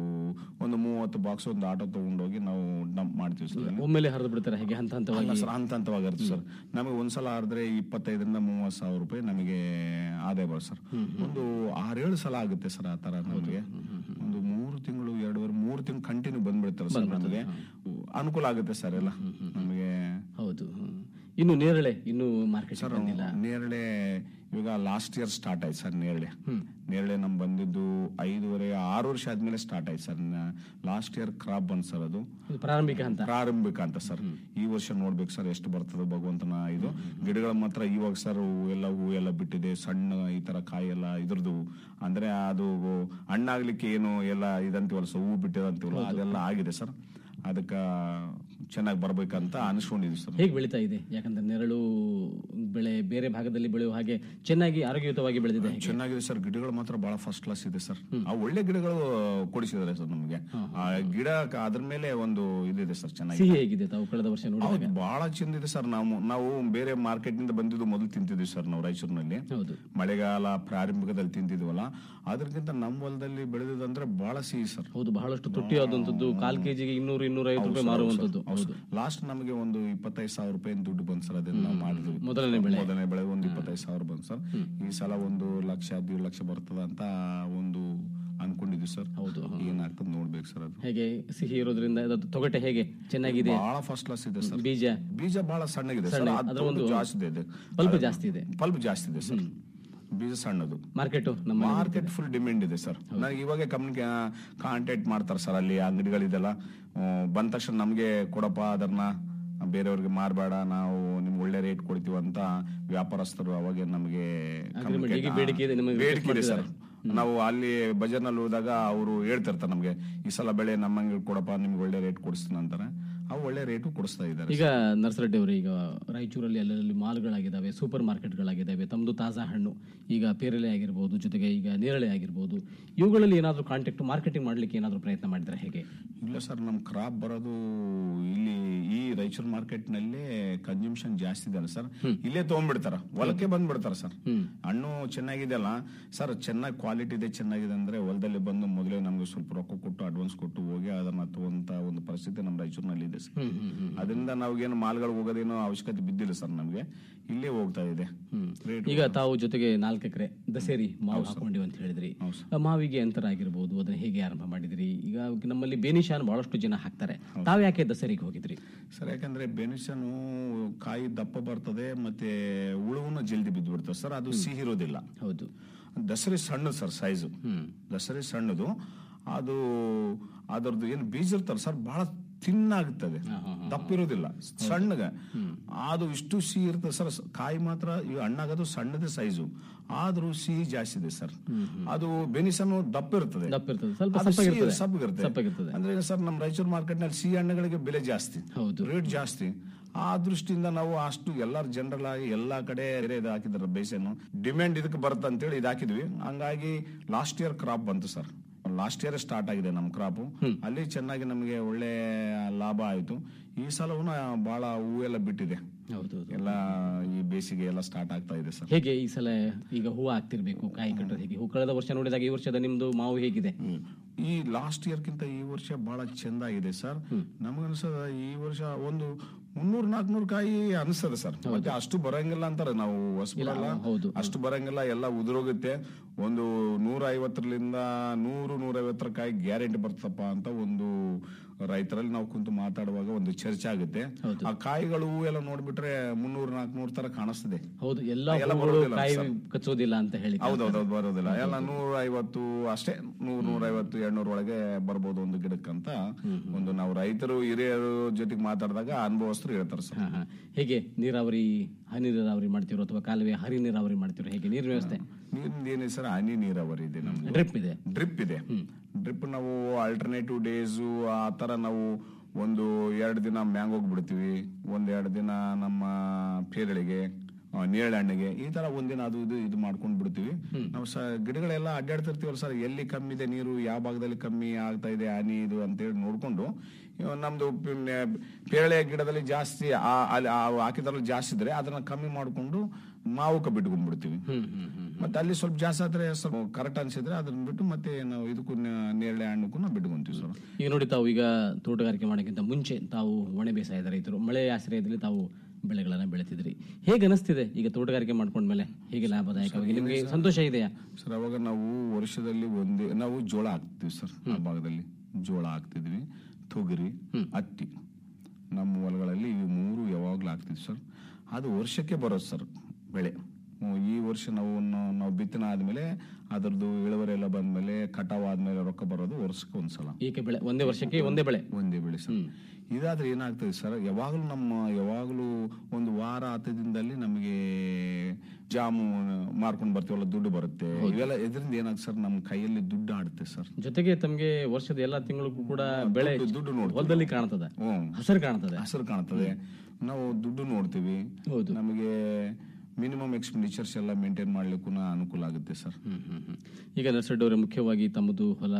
ಒಂದು ಮೂವತ್ತು ಬಾಕ್ಸ್ ಒಂದು ಆಟೋ ತಗೊಂಡೋಗಿ ನಾವು ಡಂಪ್ ಮಾಡ್ತೀವಿ ಸರ್ ಒಮ್ಮೆಲೆ ಹರಿದು ಬಿಡ್ತಾರೆ ಹೇಗೆ ಹಂತ ಹಂತವಾಗಿ ಅಲ್ಲ ಸರ್ ಹಂತ ಹಂತವಾಗಿರುತ್ತೆ ಸರ್ ನಮಗೆ ಒಂದ್ಸಲ ಆದ್ರೆ ಇಪ್ಪತ್ತೈದರಿಂದ ಮೂವತ್ತು ಸಾವಿರ ರೂಪಾಯಿ ನಮಗೆ ಆದಾಯ ಬರುತ್ತೆ ಸರ್ ಒಂದು ಆರೇಳು ಸಲ ಆಗುತ್ತೆ ಸರ್ ಆ ತರ ನಮಗೆ ಒಂದು ಮೂರು ತಿಂಗಳು ಎರಡೂವರೆ ಮೂರು ತಿಂಗಳು ಕಂಟಿನ್ಯೂ ಬಂದ್ಬಿಡ್ತಾರೆ ಸರ್ ನಮಗೆ ಅನುಕೂಲ ಆಗುತ್ತೆ ಸರ್ ಎಲ್ಲ ನಮಗೆ ಹೌದು ಹ್ಮ್. ಇನ್ನು ನೇರಳೆ ಇನ್ನು ಮಾರ್ಕೆಟ್ ಸರ್ ಬಂದಿಲ್ಲ ನೇರಳೆ ಇವಾಗ ಲಾಸ್ಟ್ ಇಯರ್ ಸ್ಟಾರ್ಟ್ ಆಯ್ತು ಸರ್ ನೇರಳೆ ನೇರಳೆ ನಮ್ ಬಂದಿದ್ದು ಐದೂವರೆ ಆರು ವರ್ಷ ಆದ್ಮೇಲೆ ಸ್ಟಾರ್ಟ್ ಆಯ್ತು ಸರ್ ಲಾಸ್ಟ್ ಇಯರ್ ಕ್ರಾಪ್ ಬಂದ್ ಸರ್ ಅದು ಇದು ಪ್ರಾರಂಭಿಕ ಹಂತ ಪ್ರಾರಂಭಿಕ ಅಂತ ಸರ್ ಈ ವರ್ಷ ನೋಡ್ಬೇಕು ಸರ್ ಎಷ್ಟು ಬರ್ತದೆ ಭಗವಂತನ ಇದು ಗಿಡಗಳ ಮಾತ್ರ ಇವಾಗ ಸರ್ ಹೂ ಎಲ್ಲ ಹೂ ಎಲ್ಲ ಬಿಟ್ಟಿದೆ ಸಣ್ಣ ಈ ತರ ಕಾಯಿ ಎಲ್ಲ ಇದ್ರದ್ದು ಅಂದ್ರೆ ಅದು ಹಣ್ಣಾಗ್ಲಿಕ್ಕೆ ಏನು ಎಲ್ಲ ಇದಂತೀವಲ್ಲ ಸರ್ ಹೂ ಬಿಟ್ಟಿದಂತೀವಲ್ಲ ಅದೆಲ್ಲ ಆಗಿದೆ ಸರ್ ಅದಕ್ಕ ಚೆನ್ನಾಗಿ ಬರ್ಬೇಕಂತ ಅನ್ಸ್ಕೊಂಡಿದ್ವಿ ಸರ್ ಹೇಗೆ ಬೆಳೀತಾ ಇದೆ ಯಾಕಂದ್ರೆ ನೆರಳು ಬೆಳೆ ಬೇರೆ ಭಾಗದಲ್ಲಿ ಬೆಳೆಯುವ ಹಾಗೆ ಚೆನ್ನಾಗಿ ಆರೋಗ್ಯಯುತವಾಗಿ ಬೆಳೆದಿದೆ ಹೇಗೆ? ಚೆನ್ನಾಗಿದೆ ಸರ್ ಗಿಡಗಳು ಮಾತ್ರ ಬಹಳ ಫಸ್ಟ್ ಕ್ಲಾಸ್ ಇದೆ ಸರ್ ಆ ಒಳ್ಳೆ ಗಿಡಗಳು ಕೊಡಿಸಿದ್ದಾರೆ ಸರ್ ನಮಗೆ ಆ ಗಿಡ ಕ- ಅದ್ರ ಮೇಲೆ ಒಂದು ಇದಿದೆ ಸರ್ ಚೆನ್ನಾಗಿ ಸಿಹಿ ಹೇಗಿದೆ ತಾವು ಕಳೆದ ವರ್ಷ ನೋಡಿ ಹೌದು ಬಹಳ ಚಂದ ಇದೆ ಸರ್ ನಾವು ನಾವು ಬೇರೆ ಮಾರ್ಕೆಟ್ ನಿಂದ ಬಂದಿದ್ದು ಮೊದಲು ತಿಂತಿದ್ವಿ ಸರ್ ನಾವು ರಾಯಚೂರಿನಲ್ಲಿ ಹೌದು ಮಳೆಗಾಲ ಪ್ರಾರಂಭಿಕದಲ್ಲಿ ತಿಂತಿದ್ವಲ್ಲ ಅದಕ್ಕಿಂತ ನಮ್ಮ ಹೊಲದಲ್ಲಿ ಬೆಳೆದಿದಂದ್ರೆ ಬಹಳ ಸಿಹಿ ಸರ್ ಹೌದು ಬಹಳಷ್ಟು ತುಟ್ಟಿಯಾದಂಥದ್ದು ಕಾಲ್ ಕೆಜಿಗೆ ಇನ್ನೂರು ಇನ್ನೂರ ಐವತ್ತು ರೂಪಾಯಿ ಮಾರುವಂಥದ್ದು ಹೌದು ಲಾಸ್ಟ್ ನಮಗೆ ಒಂದು ಇಪ್ಪತ್ತೈದು ಸಾವಿರ ರೂಪಾಯಿ ದುಡ್ಡು ಬಂತು ಸರ್ ಅದನ್ನ ನಾವು ಮಾಡಿದ್ವಿ ಮೊದಲನೇ ಬೆಳೆ ಮೊದಲನೇ ಬೆಳೆ ಒಂದು ಇಪ್ಪತ್ತೈದು ಸಾವಿರ ಬಂತು ಸರ್ ಈ ಸಲ ಒಂದು ಲಕ್ಷ ಹದಿನೇಳು ಲಕ್ಷ ಬರ್ತದ ಅಂತ ಒಂದು ಅನ್ಕೊಂಡಿದ್ವಿ ಸರ್ ಹೌದು ಏನಾಗ್ತದೆ ನೋಡ್ಬೇಕು ಸರ್ ಅದು ಹೇಗೆ ಸಿಹಿ ಇರೋದ್ರಿಂದ ಅದು ತೊಗಟೆ ಹೇಗೆ ಚೆನ್ನಾಗಿದೆ ಬಹಳ ಫಸ್ಟ್ ಕ್ಲಾಸ್ ಇದೆ ಸರ್ ಬೀಜ ಬೀಜ ಬಹಳ ಸಣ್ಣಗಿದೆ ಸರ್ ಅದು ದೊಡ್ಡ ಜಾಸ್ತಿ ಇದೆ ಸ್ವಲ್ಪ ಜಾಸ್ತಿ ಇದೆ ಪಲ್ಪ್ ಜಾಸ್ತಿ ಇದೆ ಸರ್ ಬೀಜ ಸಣ್ಣದು ಮಾರ್ಕೆಟು ನಮ್ಮ ಮಾರ್ಕೆಟ್ ಫುಲ್ ಡಿಮ್ಯಾಂಡ್ ಇದೆ ಸರ್ ನನಗೆ ಇವಾಗ ಕಂಪ್ನಿ ಕಾಂಟ್ಯಾಕ್ಟ್ ಮಾಡ್ತಾರೆ ಸರ್ ಅಲ್ಲಿ ಅಂಗಡಿಗಳಿದೆಲ್ಲ ಹ್ಮ್, ಬಂದ ತಕ್ಷಣ ನಮಗೆ ಕೊಡಪ್ಪ ಅದನ್ನ ಬೇರೆಯವ್ರಿಗೆ ಮಾರಬೇಡ ನಾವು ನಿಮ್ಗೆ ಒಳ್ಳೆ ರೇಟ್ ಕೊಡ್ತೀವಿ ಅಂತ ವ್ಯಾಪಾರಸ್ಥರು ಅವಾಗ ನಮಗೆ Agreement ಹೇಗೆ ಬೇಡಿಕೆ ಇದೆ ನಿಮಗೆ ಬೇಡಿಕೆ ಇದೆ ಸರ್ ನಾವು ಅಲ್ಲಿ ಬಜಾರ್ನಲ್ಲಿ ಹೋದಾಗ ಅವರು ಹೇಳ್ತಿರ್ತಾರೆ ನಮಗೆ ಈ ಸಲ ಬೆಳೆ ನಮ್ಮ ಅಂಗಡಿ ಕೊಡಪ್ಪ ನಿಮ್ಗೆ ಒಳ್ಳೆ ರೇಟ್ ಕೊಡಿಸ್ತೀನಿ ಅಂತಾರೆ ಅವು ಒಳ್ಳೆ ರೇಟು ಕೊಡಿಸ್ತಾ ಇದ್ದಾರೆ ಈಗ ನರ್ಸರೆಡ್ಡಿ ಅವರು ಈಗ ರಾಯಚೂರಲ್ಲಿ ಅಲ್ಲಲ್ಲಿ ಮಾಲ್ಗಳಾಗಿದ್ದಾವೆ ಸೂಪರ್ ಮಾರ್ಕೆಟ್ಗಳಾಗಿದ್ದಾವೆ ತಮ್ಮದು ತಾಜಾ ಹಣ್ಣು ಈಗ ಪೇರಲೆ ಆಗಿರ್ಬೋದು ಜೊತೆಗೆ ಈಗ ನೇರಳೆ ಆಗಿರ್ಬೋದು ಇವುಗಳಲ್ಲಿ ಏನಾದರೂ ಕಾಂಟ್ಯಾಕ್ಟ್ ಮಾರ್ಕೆಟಿಂಗ್ ಮಾಡ್ಲಿಕ್ಕೆ ಏನಾದರೂ ಪ್ರಯತ್ನ ಮಾಡಿದ್ರೆ ಹೇಗೆ ಇಲ್ಲ ಸರ್ ನಮ್ಮ ಕ್ರಾಪ್ ಬರೋದು ಇಲ್ಲಿ ಈ ರಾಯಚೂರು ಮಾರ್ಕೆಟ್ ನಲ್ಲೇ ಕನ್ಸಂಪ್ಷನ್ ಜಾಸ್ತಿ ಇದೆ ಸರ್ ಇಲ್ಲೇ ತಗೊಂಡ್ಬಿಡ್ತಾರ ಹೊಲಕ್ಕೆ ಬಂದ್ಬಿಡ್ತಾರ ಸರ್ ಹಣ್ಣು ಚೆನ್ನಾಗಿದೆ ಅಲ್ಲ ಸರ್ ಚೆನ್ನಾಗಿ ಕ್ವಾಲಿಟಿ ಇದೆ ಚೆನ್ನಾಗಿದೆ ಅಂದ್ರೆ ಹೊಲದಲ್ಲಿ ಬಂದು ಮೊದಲೇ ನಮ್ಗೆ ಸ್ವಲ್ಪ ರೊಕ್ಕ ಕೊಟ್ಟು ಅಡ್ವಾನ್ಸ್ ಕೊಟ್ಟು ಹೋಗಿ ಅದನ್ನ ತಗೊಂತ ಒಂದು ಪರಿಸ್ಥಿತಿ ನಮ್ಮ ರಾಯಚೂರಿನಲ್ಲಿ ಇದೆ ಸರ್ ಅದರಿಂದ ನಾವೇನು ಮಾಲ್ಗಳಿಗೆ ಹೋಗೋದೇನೋ ಅವಶ್ಯಕತೆ ಬಿದ್ದಿಲ್ಲ ಸರ್ ನಮಗೆ ಇಲ್ಲೇ ಹೋಗ್ತಾ ಇದೆ ರೇಟ್ ಈಗ ತಾವು ಜೊತೆಗೆ ನಾಲ್ಕು ಎಕರೆ ದಸೇರಿ ಮಾವು ಹಾಕೊಂಡಿವಿ ಅಂತ ಹೇಳಿದ್ರಿ ಆ ಮಾವಿಗೆ ಅಂತರ ಆಗಿರ್ಬೋದು ಅದನ್ನ ಹೇಗೆ ಆರಂಭ ಮಾಡಿದ್ರಿ ಈಗ ನಮ್ಮಲ್ಲಿ ಬೇನಿಶಾನ್ ಬಹಳಷ್ಟು ಜನ ಹಾಕ್ತಾರೆ ತಾವು ಯಾಕೆ ದಸರಿಗೆ ಹೋಗಿದ್ರಿ ಸರ್ ಯಾಕಂದ್ರೆ ಬೆನಿಸನು ಕಾಯಿ ದಪ್ಪ ಬರ್ತದೆ ಮತ್ತೆ ಉಳುವನು ಜಲ್ದಿ ಬಿದ್ದು ಬಿಡ್ತದೆ ಸರ್ ಅದು ಸಿಹಿ ಇರೋದಿಲ್ಲ ಹೌದು ದಸರಿ ಸಣ್ಣದು ಸರ್ ಸೈಜು ದಸರಿ ಸಣ್ಣದು ಅದು ಅದರದ್ದು ಏನು ಬೀಜ ಇರ್ತಾರೆ ಸರ್ ಬಹಳ ತಿನ್ನಾಗುತ್ತದೆ ದಪ್ಪ ಇರೋದಿಲ್ಲ ಸಣ್ಣಗೆ ಅದು ಇಷ್ಟು ಸಿಹಿ ಇರ್ತದೆ ಸರ್ ಕಾಯಿ ಮಾತ್ರ ಈ ಹಣ್ಣಾಗೋದು ಸಣ್ಣದೇ ಸೈಜು ಆದ್ರೂ ಸಿಹಿ ಜಾಸ್ತಿ ಇದೆ ಸರ್ ಅದು ಬೆನಿಸನು ದಪ್ಪ ಇರ್ತದೆ ದಪ್ಪ ಇರ್ತದೆ ಸ್ವಲ್ಪ ಅದು ಸಿಹಿ ಸಪ್ಪಗಿರ್ತದೆ ಸಪ್ಪಗಿರುತ್ತೆ ಸಪ್ಪಗಿರ್ತದೆ ಅಂದ್ರೆ ಸರ್ ನಮ್ಮ ರಾಯಚೂರು ಮಾರ್ಕೆಟ್ ನಲ್ಲಿ ಸಿಹಿ ಹಣ್ಣುಗಳಿಗೆ ಬೆಲೆ ಜಾಸ್ತಿ ಹೌದು ರೇಟ್ ಜಾಸ್ತಿ ಆ ದೃಷ್ಟಿಯಿಂದ ನಾವು ಅಷ್ಟು ಎಲ್ಲಾರು ಜನರಲ್ ಆಗಿ ಎಲ್ಲಾ ಕಡೆ ಬೇರೆ ಇದು ಹಾಕಿದಾರೆ ಬೇಸನ್ನು ಡಿಮ್ಯಾಂಡ್ ಇದಕ್ಕೆ ಬರುತ್ತೆ ಅಂತೇಳಿ ಇದು ಹಾಕಿದ್ವಿ ಹಂಗಾಗಿ ಲಾಸ್ಟ್ ಇಯರ್ ಕ್ರಾಪ್ ಬಂತು ಸರ್ ಲಾಸ್ಟ್ ಇಯರ್ ಸ್ಟಾರ್ಟ್ ಆಗಿದೆ ನಮ್ಮ ಕ್ರಾಪ್ ಅಲ್ಲಿ ಚೆನ್ನಾಗಿ ನಮಗೆ ಒಳ್ಳೆ ಲಾಭ ಆಯ್ತು ಈ ಸಲವೂ ಬಹಳ ಹೂವೆಲ್ಲ ಬಿಟ್ಟಿದೆ ಹೌದು ಹೌದು. ಎಲ್ಲ ಈ ಬೇಸಿಗೆ ಎಲ್ಲ ಸ್ಟಾರ್ಟ್ ಆಗ್ತಾ ಇದೆ ಸರ್ ಹೇಗೆ ಈ ಸಲ ಈಗ ಹೂವು ಆಗ್ತಿರ್ಬೇಕು ಕಾಯಿ ಕಟ್ಟೋದು ಹೇಗೆ ಹೂ ಕಳೆದ ವರ್ಷ ನೋಡಿದಾಗ ಈ ವರ್ಷದ ನಿಮ್ದು ಮಾವು ಹೇಗಿದೆ ಈ ಲಾಸ್ಟ್ ಇಯರ್ಗಿಂತ ಈ ವರ್ಷ ಬಹಳ ಚಂದ ಇದೆ ಸರ್ ನಮಗನ್ಸದ ಈ ವರ್ಷ ಒಂದು ಮುನ್ನೂರ್ ನಾಲ್ಕನೂರು ಕಾಯಿ ಅನ್ಸದ ಸರ್ ಮತ್ತೆ ಅಷ್ಟು ಬರಂಗಿಲ್ಲ ಅಂತಾರೆ ನಾವು ಹೊಸಬರಲ್ಲ ಹೌದು ಅಷ್ಟು ಬರಂಗಿಲ್ಲ ಎಲ್ಲ ಉದುರೋಗುತ್ತೆ ಒಂದು ನೂರ ಐವತ್ತರಿಂದ ನೂರು ನೂರೈವತ್ತರ ಕಾಯಿ ಗ್ಯಾರಂಟಿ ಬರ್ತಪ್ಪ ಅಂತ ಒಂದು ರೈತರಲ್ಲಿ ನಾವು ಕುಂತು ಮಾತಾಡುವಾಗ ಒಂದು ಚರ್ಚೆ ಆಗುತ್ತೆ ಹೌದು. ಆ ಕಾಯಿಗಳು ಹೂ ಎಲ್ಲ ನೋಡ್ಬಿಟ್ರೆ ಮುನ್ನೂರ್ ನಾಲ್ಕನೂರ್ ತರ ಕಾಣಿಸ್ತದೆ ಹೌದು ಎಲ್ಲ ಎಲ್ಲ ಹೂಗಳು ಬರೋದಿಲ್ಲ ಕಾಯಿ ಸರ್. ಕಚ್ಚೋದಿಲ್ಲ ಅಂತ ಹೇಳಿ ಹೌದೌದು ಬರೋದಿಲ್ಲ ಎಲ್ಲ ನೂರ ಐವತ್ತು ಅಷ್ಟೇ ನೂರ ನೂರ ಐವತ್ತು ಎರಡ್ನೂರ ಒಳಗೆ ಬರ್ಬೋದು ಒಂದು ಗಿಡಕ್ಕಂತ ಒಂದು ನಾವು ರೈತರು ಹಿರಿಯರ ಜೊತೆಗೆ ಮಾತಾಡಿದಾಗ ಅನುಭವಸ್ಥರು ಹೇಳ್ತಾರೆ ಸರ್ ಹಾ, ಹಾ. ಹೇಗೆ ನೀರಾವರಿ ಹನಿ ನೀರಾವರಿ ಮಾಡ್ತಿರೋ ಅಥವಾ ಕಾಲುವೆ ಹರಿ ನೀರಾವರಿ ಮಾಡ್ತಿರೋ ಹೇಗೆ ನೀರಿನ ವ್ಯವಸ್ಥೆ ನೀರಿಂದ ಏನಿದೆ ಸರ್ ಹನಿ ನೀರಾವರಿ ಇದೆ ನಮ್ದು ಡ್ರಿಪ್ ಇದೆ ಡ್ರಿಪ್ ಇದೆ ಡ್ರಿಪ್ ನಾವು ಆಲ್ಟರ್ನೇಟಿವ್ ಡೇಸು ಆ ತರ ನಾವು ಒಂದು ಎರಡು ದಿನ ಮ್ಯಾಂಗೋಗ್ ಬಿಡ್ತೀವಿ ಒಂದ್ ಎರಡು ದಿನ ನಮ್ಮ ಪೇರಳೆಗೆ ಆ, ನೇರಳೆ ಹಣ್ಣಿಗೆ ಈ ತರ ಒಂದಿನ ಅದು ಇದು ಇದು ಮಾಡ್ಕೊಂಡ್ ಬಿಡ್ತೀವಿ ನಾವು ಸ ಗಿಡಗಳೆಲ್ಲ ಅಡ್ಡಾಡ್ತಿರ್ತೀವಲ್ಲ ಸರ್ ಎಲ್ಲಿ ಕಮ್ಮಿ ಇದೆ ನೀರು ಯಾವ ಭಾಗದಲ್ಲಿ ಕಮ್ಮಿ ಆಗ್ತಾ ಇದೆ ಹನಿ ಇದು ಅಂತೇಳಿ ನೋಡ್ಕೊಂಡು ಇವ ನಮ್ದು ಪಿನ್ನೆ ಪೇರಳೆ ಗಿಡದಲ್ಲಿ ಜಾಸ್ತಿ ಆ- ಅಲ್ಲಿ ಆ ಹಾಕಿದ್ರಲ್ಲಿ ಜಾಸ್ತಿ ಇದ್ರೆ ಅದನ್ನ ಕಮ್ಮಿ ಮಾಡ್ಕೊಂಡು ಮಾವುಕ ಬಿಟ್ಕೊಂಡ್ಬಿಡ್ತೀವಿ ಹ್ಮ್ ಹ್ಮ್ ಹ್ಮ್ ಮತ್ತೆ ಅಲ್ಲಿ ಸ್ವಲ್ಪ ಜಾಸ್ತಿ ಆದ್ರೆ ಸ್ವಲ್ಪ ಕರೆಕ್ಟ್ ಅನ್ಸಿದ್ರೆ ಅದನ್ನ ಬಿಟ್ಟು ಮತ್ತೆ ನಾವು ಇದಕ್ಕೂ ನ- ನೇರಳೆ ಹಣ್ಣಕ್ಕೂ ನಾವು ಬಿಟ್ಕೊಂತೀವಿ ಸರ್ ಈಗ ನೋಡಿ ತಾವು ಈಗ ತೋಟಗಾರಿಕೆ ಮಾಡೋಕ್ಕಿಂತ ಮುಂಚೆ ತಾವು ಒಣ ಬೇಸಾಯದ ರೈತರು ಮಳೆ ಆಶ್ರಯದಲ್ಲಿ ತಾವು ಬೆಳೆಗಳನ್ನ ಬೆಳೆತಿದ್ರಿ ಹೇಗೆ ಅನಿಸ್ತಿದೆ ಈಗ ತೋಟಗಾರಿಕೆ ಮಾಡ್ಕೊಂಡ್ಮೇಲೆ ಹೇಗೆ ಲಾಭದಾಯಕವಾಗಿ ನಿಮಗೆ ಸಂತೋಷ ಇದೆಯಾ ಸರ್ ಅವಾಗ ನಾವು ವರ್ಷದಲ್ಲಿ ಒಂದೇ ನಾವು ಜೋಳ ಹಾಕ್ತಿದ್ವಿ ಸರ್ ಆ ಭಾಗದಲ್ಲಿ ಜೋಳ ಹಾಕ್ತಿದ್ವಿ ತೊಗರಿ ಹತ್ತಿ ನಮ್ಮ ಹೊಲಗಳಲ್ಲಿ ಇವು ಮೂರು ಯಾವಾಗ್ಲೂ ಹಾಕ್ತಿದ್ವಿ ಸರ್ ಅದು ವರ್ಷಕ್ಕೆ ಬರೋದು ಸರ್ ಬೆಳೆ ಹ್ಮ್, ಈ ವರ್ಷ ನಾವು ನ- ನಾವು ಬಿತ್ತನೆ ಆದ್ಮೇಲೆ ಅದರದ್ದು ಇಳುವರಿ ಎಲ್ಲ ಬಂದ್ಮೇಲೆ ಕಟಾವ್ ಆದ್ಮೇಲೆ ರೊಕ್ಕ ಬರೋದು ವರ್ಷಕ್ಕೆ ಒಂದ್ಸಲ ಏಕೆ ಬೆಳೆ ಒಂದೇ ವರ್ಷಕ್ಕೆ ಒಂದೇ ಬೆಳೆ ಒಂದೇ ಬೆಳೆ ಸರ್ ಇದಾದ್ರೆ ಏನಾಗ್ತದೆ ಸರ್ ಯಾವಾಗಲೂ ನಮ್ಮ ಯಾವಾಗಲೂ ಒಂದು ವಾರ ಹತ್ತು ದಿನದಲ್ಲಿ ನಮಗೆ ಜಾಮು ಮಾರ್ಕೊಂಡು ಬರ್ತೀವಲ್ಲ ದುಡ್ಡು ಬರುತ್ತೆ ಇವೆಲ್ಲ ಇದರಿಂದ ಏನಾಗ್ತದೆ ಸರ್ ನಮ್ಮ ಕೈಯಲ್ಲಿ ದುಡ್ಡು ಆಡುತ್ತೆ ಸರ್ ಜೊತೆಗೆ ತಮಗೆ ವರ್ಷದ ಎಲ್ಲಾ ತಿಂಗಳಿಗೂ ಕೂಡ ಬೆಳೆ ದುಡ್ಡು- ದುಡ್ಡು ನೋಡ್ತೀವಿ. ಹೊಲದಲ್ಲಿ ಕಾಣ್ತದೆ ಹ್ಮ್ ಹಸಿರು ಕಾಣ್ತದೆ ಹಸಿರು ಕಾಣ್ತದೆ ನಾವು ದುಡ್ಡು ನೋಡ್ತೀವಿ ಹೌದು ನಮಗೆ ಮಿನಿಮಮ್ ಎಕ್ಸ್ಪೆಂಡಿಚರ್ಸ್ ಎಲ್ಲ ಮೇಂಟೈನ್ ಮಾಡ್ಲಿಕ್ಕೂ ಅನುಕೂಲ ಆಗುತ್ತೆ ಸರ್ ಹ್ಮ್, ಹ್ಮ್, ಹ್ಮ್. ಈಗ ನರ್ಸಡ್ಡಿ ಮುಖ್ಯವಾಗಿ ತಮ್ಮದು ಹೊಲ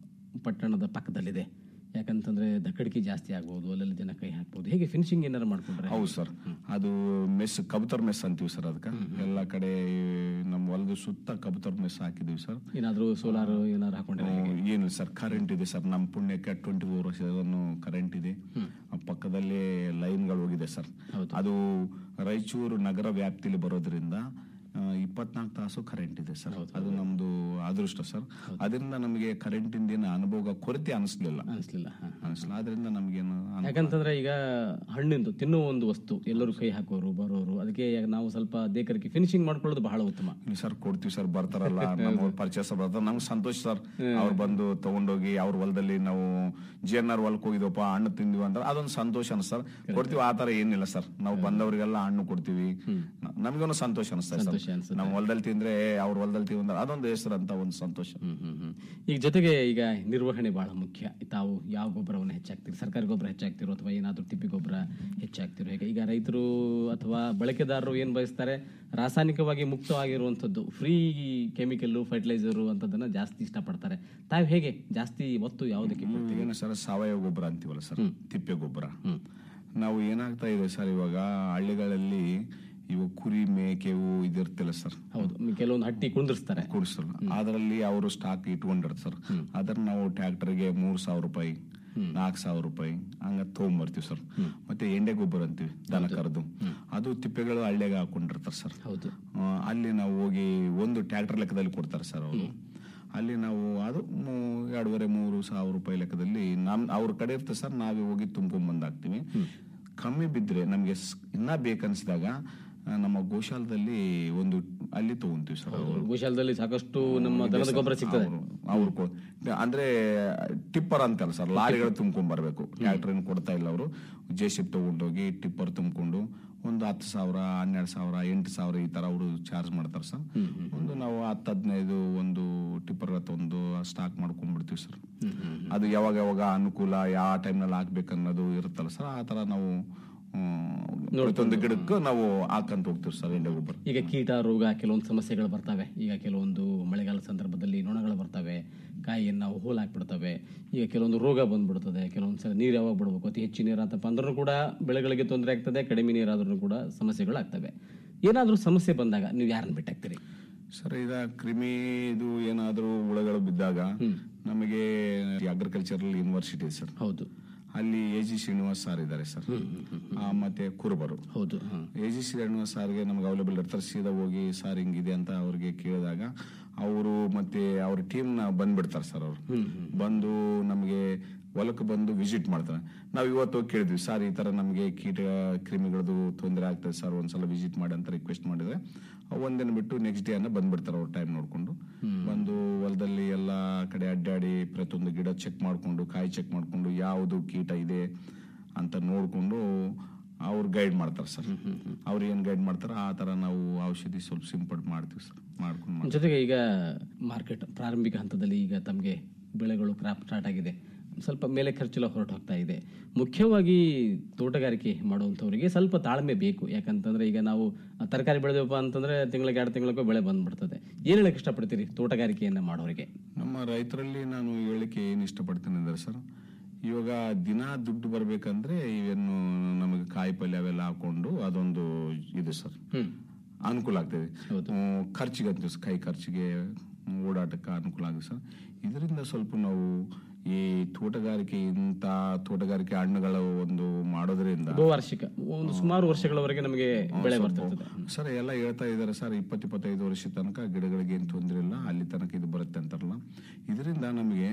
ಪಟ್ಟಣದ ಪಕ್ಕದಲ್ಲಿದೆ ಯಾಕಂತಂದ್ರೆ ದಕ್ಕಡಿಕೆ ಜಾಸ್ತಿ ಆಗ್ಬೋದು ಅಲ್ಲೆಲ್ಲ ಜನ ಕೈ ಹಾಕ್ಬೋದು ಹೇಗೆ ಫಿನಿಶಿಂಗ್ ಏನಾರು ಮಾಡ್ಕೊಂಡ್ರೆ ಹೌದು ಸರ್ ಅದು ಮೆಸ್ ಕಬೂತರ್ ಮೆಸ್ ಅಂತೀವಿ ಸರ್ ಅದಕ್ಕೆ ಎಲ್ಲ ಕಡೆ ನಮ್ಮ ಹೊಲದ ಸುತ್ತ ಕಬೂತರ್ ಮೆಸ್ ಹಾಕಿದೀವಿ ಸರ್ ಏನಾದ್ರು ಸೋಲಾರ್ ಏನಾದ್ರು ಹಾಕೊಂಡ್ರೆ ಏನು ಸರ್ ಕರೆಂಟ್ ಇದೆ ಸರ್ ನಮ್ಮ ಪುಣ್ಯಕ್ಕೆ ಟ್ವೆಂಟಿ ಫೋರ್ ವರ್ಷವನ್ನು ಕರೆಂಟ್ ಇದೆ ಆ ಪಕ್ಕದಲ್ಲೇ ಲೈನ್ಗಳು ಹೋಗಿದೆ ಸರ್ ಅದು ರಾಯಚೂರು ನಗರ ವ್ಯಾಪ್ತಿಲಿ ಬರೋದ್ರಿಂದ ಇಪ್ಪತ್ನಾಲ್ಕು ತಾಸು ಕರೆಂಟ್ ಇದೆ ಸರ್ ಅದು ನಮ್ದು ಅದೃಷ್ಟ ಸರ್ ಅದರಿಂದ ನಮಗೆ ಕರೆಂಟಿಂದ ಏನು ಅನುಭವ ಕೊರತೆ ಅನಿಸ್ಲಿಲ್ಲ ಅನಿಸ್ಲಿಲ್ಲ ಹ. ಅನಿಸ್ಲಿಲ್ಲ ಅದರಿಂದ ನಮಗೇನು ಅನು- ಯಾಕಂತಂದ್ರೆ ಈಗ ಹಣ್ಣಿಂದು ತಿನ್ನುವ ಒಂದು ವಸ್ತು ಎಲ್ಲರೂ ಕೈ ಹಾಕೋರು ಬರೋರು ಅದಕ್ಕೆ ಈಗ ನಾವು ಸ್ವಲ್ಪ ದೇಕರಿಗೆ ಫಿನಿಶಿಂಗ್ ಮಾಡ್ಕೊಳ್ಳೋದು ಬಹಳ ಉತ್ತಮ ನೀವು ಸರ್ ಕೊಡ್ತೀವಿ ಸರ್ ಬರ್ತಾರಲ್ಲ ನಮ್ಮ ಪರ್ಚೇಸ್ ಬರ್ತಾರೆ ನಮ್ಗೆ ಸಂತೋಷ ಸರ್ ಅವ್ರು ಬಂದು ತಗೊಂಡೋಗಿ ಅವ್ರ ಹೊಲದಲ್ಲಿ ನಾವು ಜಿ ಎನ್ ಆರ್ ಹೊಲಕ್ಕೆ ಹೋಗಿದ್ವಪ್ಪ ಹಣ್ಣು ತಿಂದ್ವಿ ಅಂದ್ರೆ ಅದೊಂದು ಸಂತೋಷ ಅನ್ಸ್ ಸರ್ ಕೊಡ್ತೀವಿ ಆ ತರ ಏನಿಲ್ಲ ಸರ್ ನಾವು ಬಂದವರಿಗೆಲ್ಲ ಹಣ್ಣು ಕೊಡ್ತೀವಿ ನಮಗೊಂದು ಸಂತೋಷ ಅನಿಸ್ತದೆ ಸಂತೋಷ ಸರ್ ಅನ್ಸುತ್ತೆ. ನಮ್ಮ ಹೊಲದಲ್ಲಿ ತಿಂದ್ರೆ ಅವ್ರ ಹೊಲದಲ್ಲಿ ತಿಂದ್ರೆ ಅದೊಂದು ಹೆಸರು ಅಂತ ಒಂದು ಸಂತೋಷ ಹ್ಮ್, ಹ್ಮ್, ಹ್ಮ್. ಈಗ ಜೊತೆಗೆ ಈಗ ನಿರ್ವಹಣೆ ಬಹಳ ಮುಖ್ಯ ತಾವು ಯಾವ ಗೊಬ್ಬರವನ್ನು ಹೆಚ್ಚಾಗ್ತೀರಿ ಸರ್ಕಾರಿ ಗೊಬ್ಬರ ಹೆಚ್ಚಾಗ್ತಿರೋ ಅಥವಾ ಏನಾದರೂ ತಿಪ್ಪಿ ಗೊಬ್ಬರ ಹೆಚ್ಚಾಗ್ತಿರೋ ಹೇಗೆ ಈಗ ರೈತರು ಅಥವಾ ಬಳಕೆದಾರರು ಏನ್ ಬಯಸ್ತಾರೆ ರಾಸಾಯನಿಕವಾಗಿ ಮುಕ್ತವಾಗಿರುವಂಥದ್ದು ಫ್ರೀ ಕೆಮಿಕಲ್ಲು ಫರ್ಟಿಲೈಸರು ಅಂತದನ್ನ ಜಾಸ್ತಿ ಇಷ್ಟಪಡ್ತಾರೆ ತಾವು ಹೇಗೆ ಜಾಸ್ತಿ ಒತ್ತು ಯಾವುದಕ್ಕೆ ಕೊಡ್ತೀರಿ? ಏನು ಸರ್ ಸಾವಯವ ಗೊಬ್ಬರ ಅಂತೀವಲ್ಲ ಸರ್ ತಿಪ್ಪೆ ಗೊಬ್ಬರ ನಾವು ಏನಾಗ್ತಾ ಇದೆ ಸರ್ ಇವಾಗ ಹಳ್ಳಿಗಳಲ್ಲಿ ಇವಾಗ ಕುರಿ ಮೇಕೆವು ಇದಿರ್ತಿಲ್ಲ ಸರ್ ಹೌದು ಮ್, ಕೆಲವೊಂದು ಹಟ್ಟಿ ಕುಂದಿರ್ಸ್ತಾರೆ ಕೊಡಿಸಲ್ಲ ಅದರಲ್ಲಿ ಅವರು ಸ್ಟಾಕ್ ಇಟ್ಕೊಂಡಿರ್ತಾರೆ ಸರ್ ಅದನ್ನ ನಾವು ಟ್ರ್ಯಾಕ್ಟರ್ಗೆ ಮೂರ್ ಸಾವಿರ ರೂಪಾಯಿ ನಾಲ್ಕು ಸಾವಿರ ರೂಪಾಯಿ ಹಂಗ ತಗೊಂಬರ್ತೀವಿ ಸರ್ ಮತ್ತೆ ಎಂಡೆ ಗೊಬ್ಬರ ಅಂತೀವಿ ದನ ಕರೆದು ಅದು ತಿಪ್ಪೆಗಳು ಹಳ್ಳಿಯಾಗ ಹಾಕೊಂಡಿರ್ತಾರೆ ಸರ್ ಹೌದು ಆ, ಅಲ್ಲಿ ನಾವು ಹೋಗಿ ಒಂದು ಟ್ರ್ಯಾಕ್ಟರ್ ಲೆಕ್ಕದಲ್ಲಿ ಕೊಡ್ತಾರೆ ಸರ್ ಅವರು ಅಲ್ಲಿ ನಾವು ಅದು ಮೂ- ಎರಡೂವರೆ ಮೂರು ಸಾವಿರ ರೂಪಾಯಿ ಲೆಕ್ಕದಲ್ಲಿ ನಮ್ ಅವ್ರ ಕಡೆ ಇರ್ತದೆ ಸರ್ ನಾವೇ ಹೋಗಿ ತುಂಬ್ಕೊಂಡ್ ಬಂದಾಕ್ತಿವಿ ಕಮ್ಮಿ ಬಿದ್ರೆ ನಮ್ಗೆ ಸ್- ಇನ್ನ ಬೇಕನ್ಸಿದಾಗ ಆ, ನಮ್ಮ ಗೋಶಾಲದಲ್ಲಿ ಒಂದು ಅಲ್ಲಿ ತಗೊಂತೀವಿ ಸರ್ ಅವರು ಗೋಶಾಲದಲ್ಲಿ ಸಾಕಷ್ಟು ನಮ್ಮ ದನದ ಗೊಬ್ಬರ ಸಿಗ್ತದೆ ಅವ್ರು ಕೊ- ಅಂದ್ರೆ ಟಿಪ್ಪರ್ ಅಂತಲ್ಲ ಸರ್ ಲಾರಿಗಳು ತುಂಬ್ಕೊಂಡ್ ಬರ್ಬೇಕು ಟ್ರ್ಯಾಕ್ಟರ್ ಏನು ಕೊಡ್ತಾ ಇಲ್ಲ ಅವರು ಜೆ ಸಿಪ್ ತಗೊಂಡೋಗಿ ಟಿಪ್ಪರ್ ತುಂಬಿಕೊಂಡು ಒಂದು ಹತ್ತು ಸಾವಿರ ಹನ್ನೆರಡು ಸಾವಿರ ಎಂಟು ಸಾವಿರ ಈ ತರ ಅವರು ಚಾರ್ಜ್ ಮಾಡ್ತಾರೆ ಸರ್ ಒಂದು ನಾವು ಹತ್ತು ಹದಿನೈದು ಒಂದು ಟಿಪ್ಪರ್ ಒಂದು ಸ್ಟಾಕ್ ಮಾಡ್ಕೊಂಡ್ಬಿಡ್ತೀವಿ ಸರ್ ಅದು ಯಾವಾಗ ಯಾವಾಗ ಅನುಕೂಲ ಯಾವ ಟೈಮ್ನಲ್ಲಿ ಹಾಕ್ಬೇಕು ಅನ್ನೋದು ಇರುತ್ತಲ್ಲ ಸರ್ ಆ ತರ ನಾವು ಹ್ಮ್, ಪ್ರತಿಯೊಂದು ಗಿಡಕ್ಕೂ ನಾವು ಹಾಕಂತ ಹೋಗ್ತೀವಿ ಸರ್ ಎಂಡೆ ಗೊಬ್ಬರ ಈಗ ಕೀಟ ರೋಗ ಕೆಲವೊಂದು ಸಮಸ್ಯೆಗಳು ಬರ್ತವೆ ಈಗ ಕೆಲವೊಂದು ಮಳೆಗಾಲ ಸಂದರ್ಭದಲ್ಲಿ ನೊಣಗಳು ಬರ್ತವೆ ಕಾಯಿಯನ್ನು ಹೋಲ್ ಹಾಕ್ಬಿಡ್ತವೆ ಈಗ ಕೆಲವೊಂದು ರೋಗ ಬಂದ್ಬಿಡ್ತದೆ ಕೆಲವೊಂದು ಸಲ ನೀರು ಯಾವಾಗ ಬಿಡ್ಬೇಕು ಅತಿ ಹೆಚ್ಚು ನೀರು ಅಂತಪ್ಪ ಅಂದ್ರೂ ಕೂಡ ಬೆಳೆಗಳಿಗೆ ತೊಂದರೆ ಆಗ್ತದೆ ಕಡಿಮೆ ನೀರಾದ್ರೂ ಕೂಡ ಸಮಸ್ಯೆಗಳು ಆಗ್ತವೆ ಏನಾದರೂ ಸಮಸ್ಯೆ ಬಂದಾಗ ನೀವು ಯಾರನ್ನ ಬಿಟ್ಟಾಗ್ತೀರಿ ಸರ್ ಇದ ಕ್ರಿಮಿ ಇದು ಏನಾದ್ರೂ ಹುಳಗಳು ಬಿದ್ದಾಗ ನಮಗೆ ಅಗ್ರಿಕಲ್ಚರಲ್ ಯೂನಿವರ್ಸಿಟಿ ಸರ್ ಹೌದು ಅಲ್ಲಿ ಎ ಜಿ ಶ್ರೀನಿವಾಸ್ ಸರ್ ಇದ್ದಾರೆ ಸರ್ ಆ, ಮತ್ತೆ ಕುರುಬರು ಹೌದು ಹಾಂ ಎ ಜಿ ಶ್ರೀನಿವಾಸ್ ಸರ್ಗೆ ನಮ್ಗೆ ಅವೈಲೇಬಲ್ ಇರ್ತಾರೆ ಸೀದಾ ಹೋಗಿ ಸರ್ ಹಿಂಗಿದೆ ಅಂತ ಅವ್ರಿಗೆ ಕೇಳಿದಾಗ ಅವರು ಮತ್ತೆ ಅವ್ರ ಟೀಮ್ ನ ಬಂದ್ಬಿಡ್ತಾರೆ ಸರ್ ಅವರು ಬಂದು ನಮಗೆ ಹೊಲಕ್ಕೆ ಬಂದು ವಿಸಿಟ್ ಮಾಡ್ತಾರೆ ನಾವು ಇವತ್ತು ಹೋಗಿ ಕೇಳಿದ್ವಿ ಸರ್ ಈ ತರ ನಮಗೆ ಕೀಟ ಕ್ರಿಮಿಗಳದ್ದು ತೊಂದರೆ ಆಗ್ತದೆ ಸರ್ ಒಂದ್ಸಲ ವಿಸಿಟ್ ಮಾಡಿ ಅಂತ ರಿಕ್ವೆಸ್ಟ್ ಮಾಡಿದ್ರೆ ಒಂದಿನ ಬಿಟ್ಟು ನೆಕ್ಸ್ಟ್ ಡೇ ಅನ್ನ ಬಂದ್ಬಿಡ್ತಾರೆ ಅವ್ರ ಟೈಮ್ ನೋಡ್ಕೊಂಡು ಬಂದು ಹೊಲದಲ್ಲಿ ಎಲ್ಲ ಕಡೆ ಅಡ್ಡಾಡಿ ಪ್ರತಿಯೊಂದು ಗಿಡ ಚೆಕ್ ಮಾಡ್ಕೊಂಡು ಕಾಯಿ ಚೆಕ್ ಮಾಡ್ಕೊಂಡು ಯಾವುದು ಕೀಟ ಇದೆ ಅಂತ ನೋಡ್ಕೊಂಡು ಅವ್ರು ಗೈಡ್ ಮಾಡ್ತಾರೆ ಸರ್ ಅವ್ರು ಏನ್ ಗೈಡ್ ಮಾಡ್ತಾರೆ ಆ ತರ ನಾವು ಔಷಧಿ ಸ್ವಲ್ಪ ಸಿಂಪಡ್ ಮಾಡ್ತೀವಿ ಸರ್ ಮಾಡ್ಕೊಂಡು ಮಾಡ್ತೀವಿ. ಜೊತೆಗೆ ಈಗ ಮಾರ್ಕೆಟ್ ಪ್ರಾರಂಭಿಕ ಹಂತದಲ್ಲಿ ಈಗ ತಮಗೆ ಬೆಳೆಗಳು ಕ್ರಾಪ್ ಸ್ಟಾರ್ಟ್ ಆಗಿದೆ ಸ್ವಲ್ಪ ಮೇಲೆ ಖರ್ಚೆಲ್ಲ ಹೊರಟು ಹೋಗ್ತಾ ಇದೆ ಮುಖ್ಯವಾಗಿ ತೋಟಗಾರಿಕೆ ಮಾಡುವಂಥವ್ರಿಗೆ ಸ್ವಲ್ಪ ತಾಳ್ಮೆ ಬೇಕು ಯಾಕಂತಂದ್ರೆ ಈಗ ನಾವು ತರಕಾರಿ ಬೆಳೆದಪ್ಪ ಅಂತಂದ್ರೆ ತಿಂಗಳಿಗೆ ಎರಡು ತಿಂಗಳಿಗೂ ಬೆಳೆ ಬಂದ್ಬಿಡ್ತದೆ ಏನ್ ಹೇಳಕ್ ಇಷ್ಟಪಡ್ತೀರಿ ತೋಟಗಾರಿಕೆಯನ್ನ ಮಾಡೋರಿಗೆ ನಮ್ಮ ರೈತರಲ್ಲಿ ನಾನು ಹೇಳಿಕೆ ಏನ್ ಇಷ್ಟಪಡ್ತೀನಿ ಅಂದ್ರೆ ಸರ್ ಇವಾಗ ದಿನ ದುಡ್ಡು ಬರ್ಬೇಕಂದ್ರೆ ಇವೇನು ನಮಗೆ ಕಾಯಿ ಪಲ್ಯ ಅವೆಲ್ಲ ಹಾಕೊಂಡು ಅದೊಂದು ಇದು ಸರ್ ಹ್ಮ್ ಅನುಕೂಲ ಆಗ್ತದೆ ಹ್ಮ್, ಖರ್ಚಿಗೆ ಅಂತೀವಿ ಸರ್, ಕೈ ಖರ್ಚಿಗೆ ಹ್ಮ್, ಓಡಾಟಕ್ಕೆ ಅನುಕೂಲ ಆಗುತ್ತೆ ಸರ್ ಇದರಿಂದ ಸ್ವಲ್ಪ ನಾವು ಈ ತೋಟಗಾರಿಕೆ ಇಂಥ ತೋಟಗಾರಿಕೆ ಹಣ್ಣುಗಳ ಒಂದು ಮಾಡೋದ್ರಿಂದ ಬಹುವಾರ್ಷಿಕ ಒಂದು ಸುಮಾರು ವರ್ಷಗಳವರೆಗೆ ನಮಗೆ ಬೆಳೆ ಬರ್ತಿರ್ತದೆ ಸರ್ ಎಲ್ಲ ಹೇಳ್ತಾ ಇದ್ದಾರೆ ಸರ್ ಇಪ್ಪತ್ತು ಇಪ್ಪತ್ತೈದು ವರ್ಷ ತನಕ ಗಿಡಗಳಿಗೆ ಏನು ತೊಂದರೆ ಇಲ್ಲ ಅಲ್ಲಿ ತನಕ ಇದು ಬರುತ್ತೆ ಅಂತಾರಲ್ಲ ಇದರಿಂದ ನಮಗೆ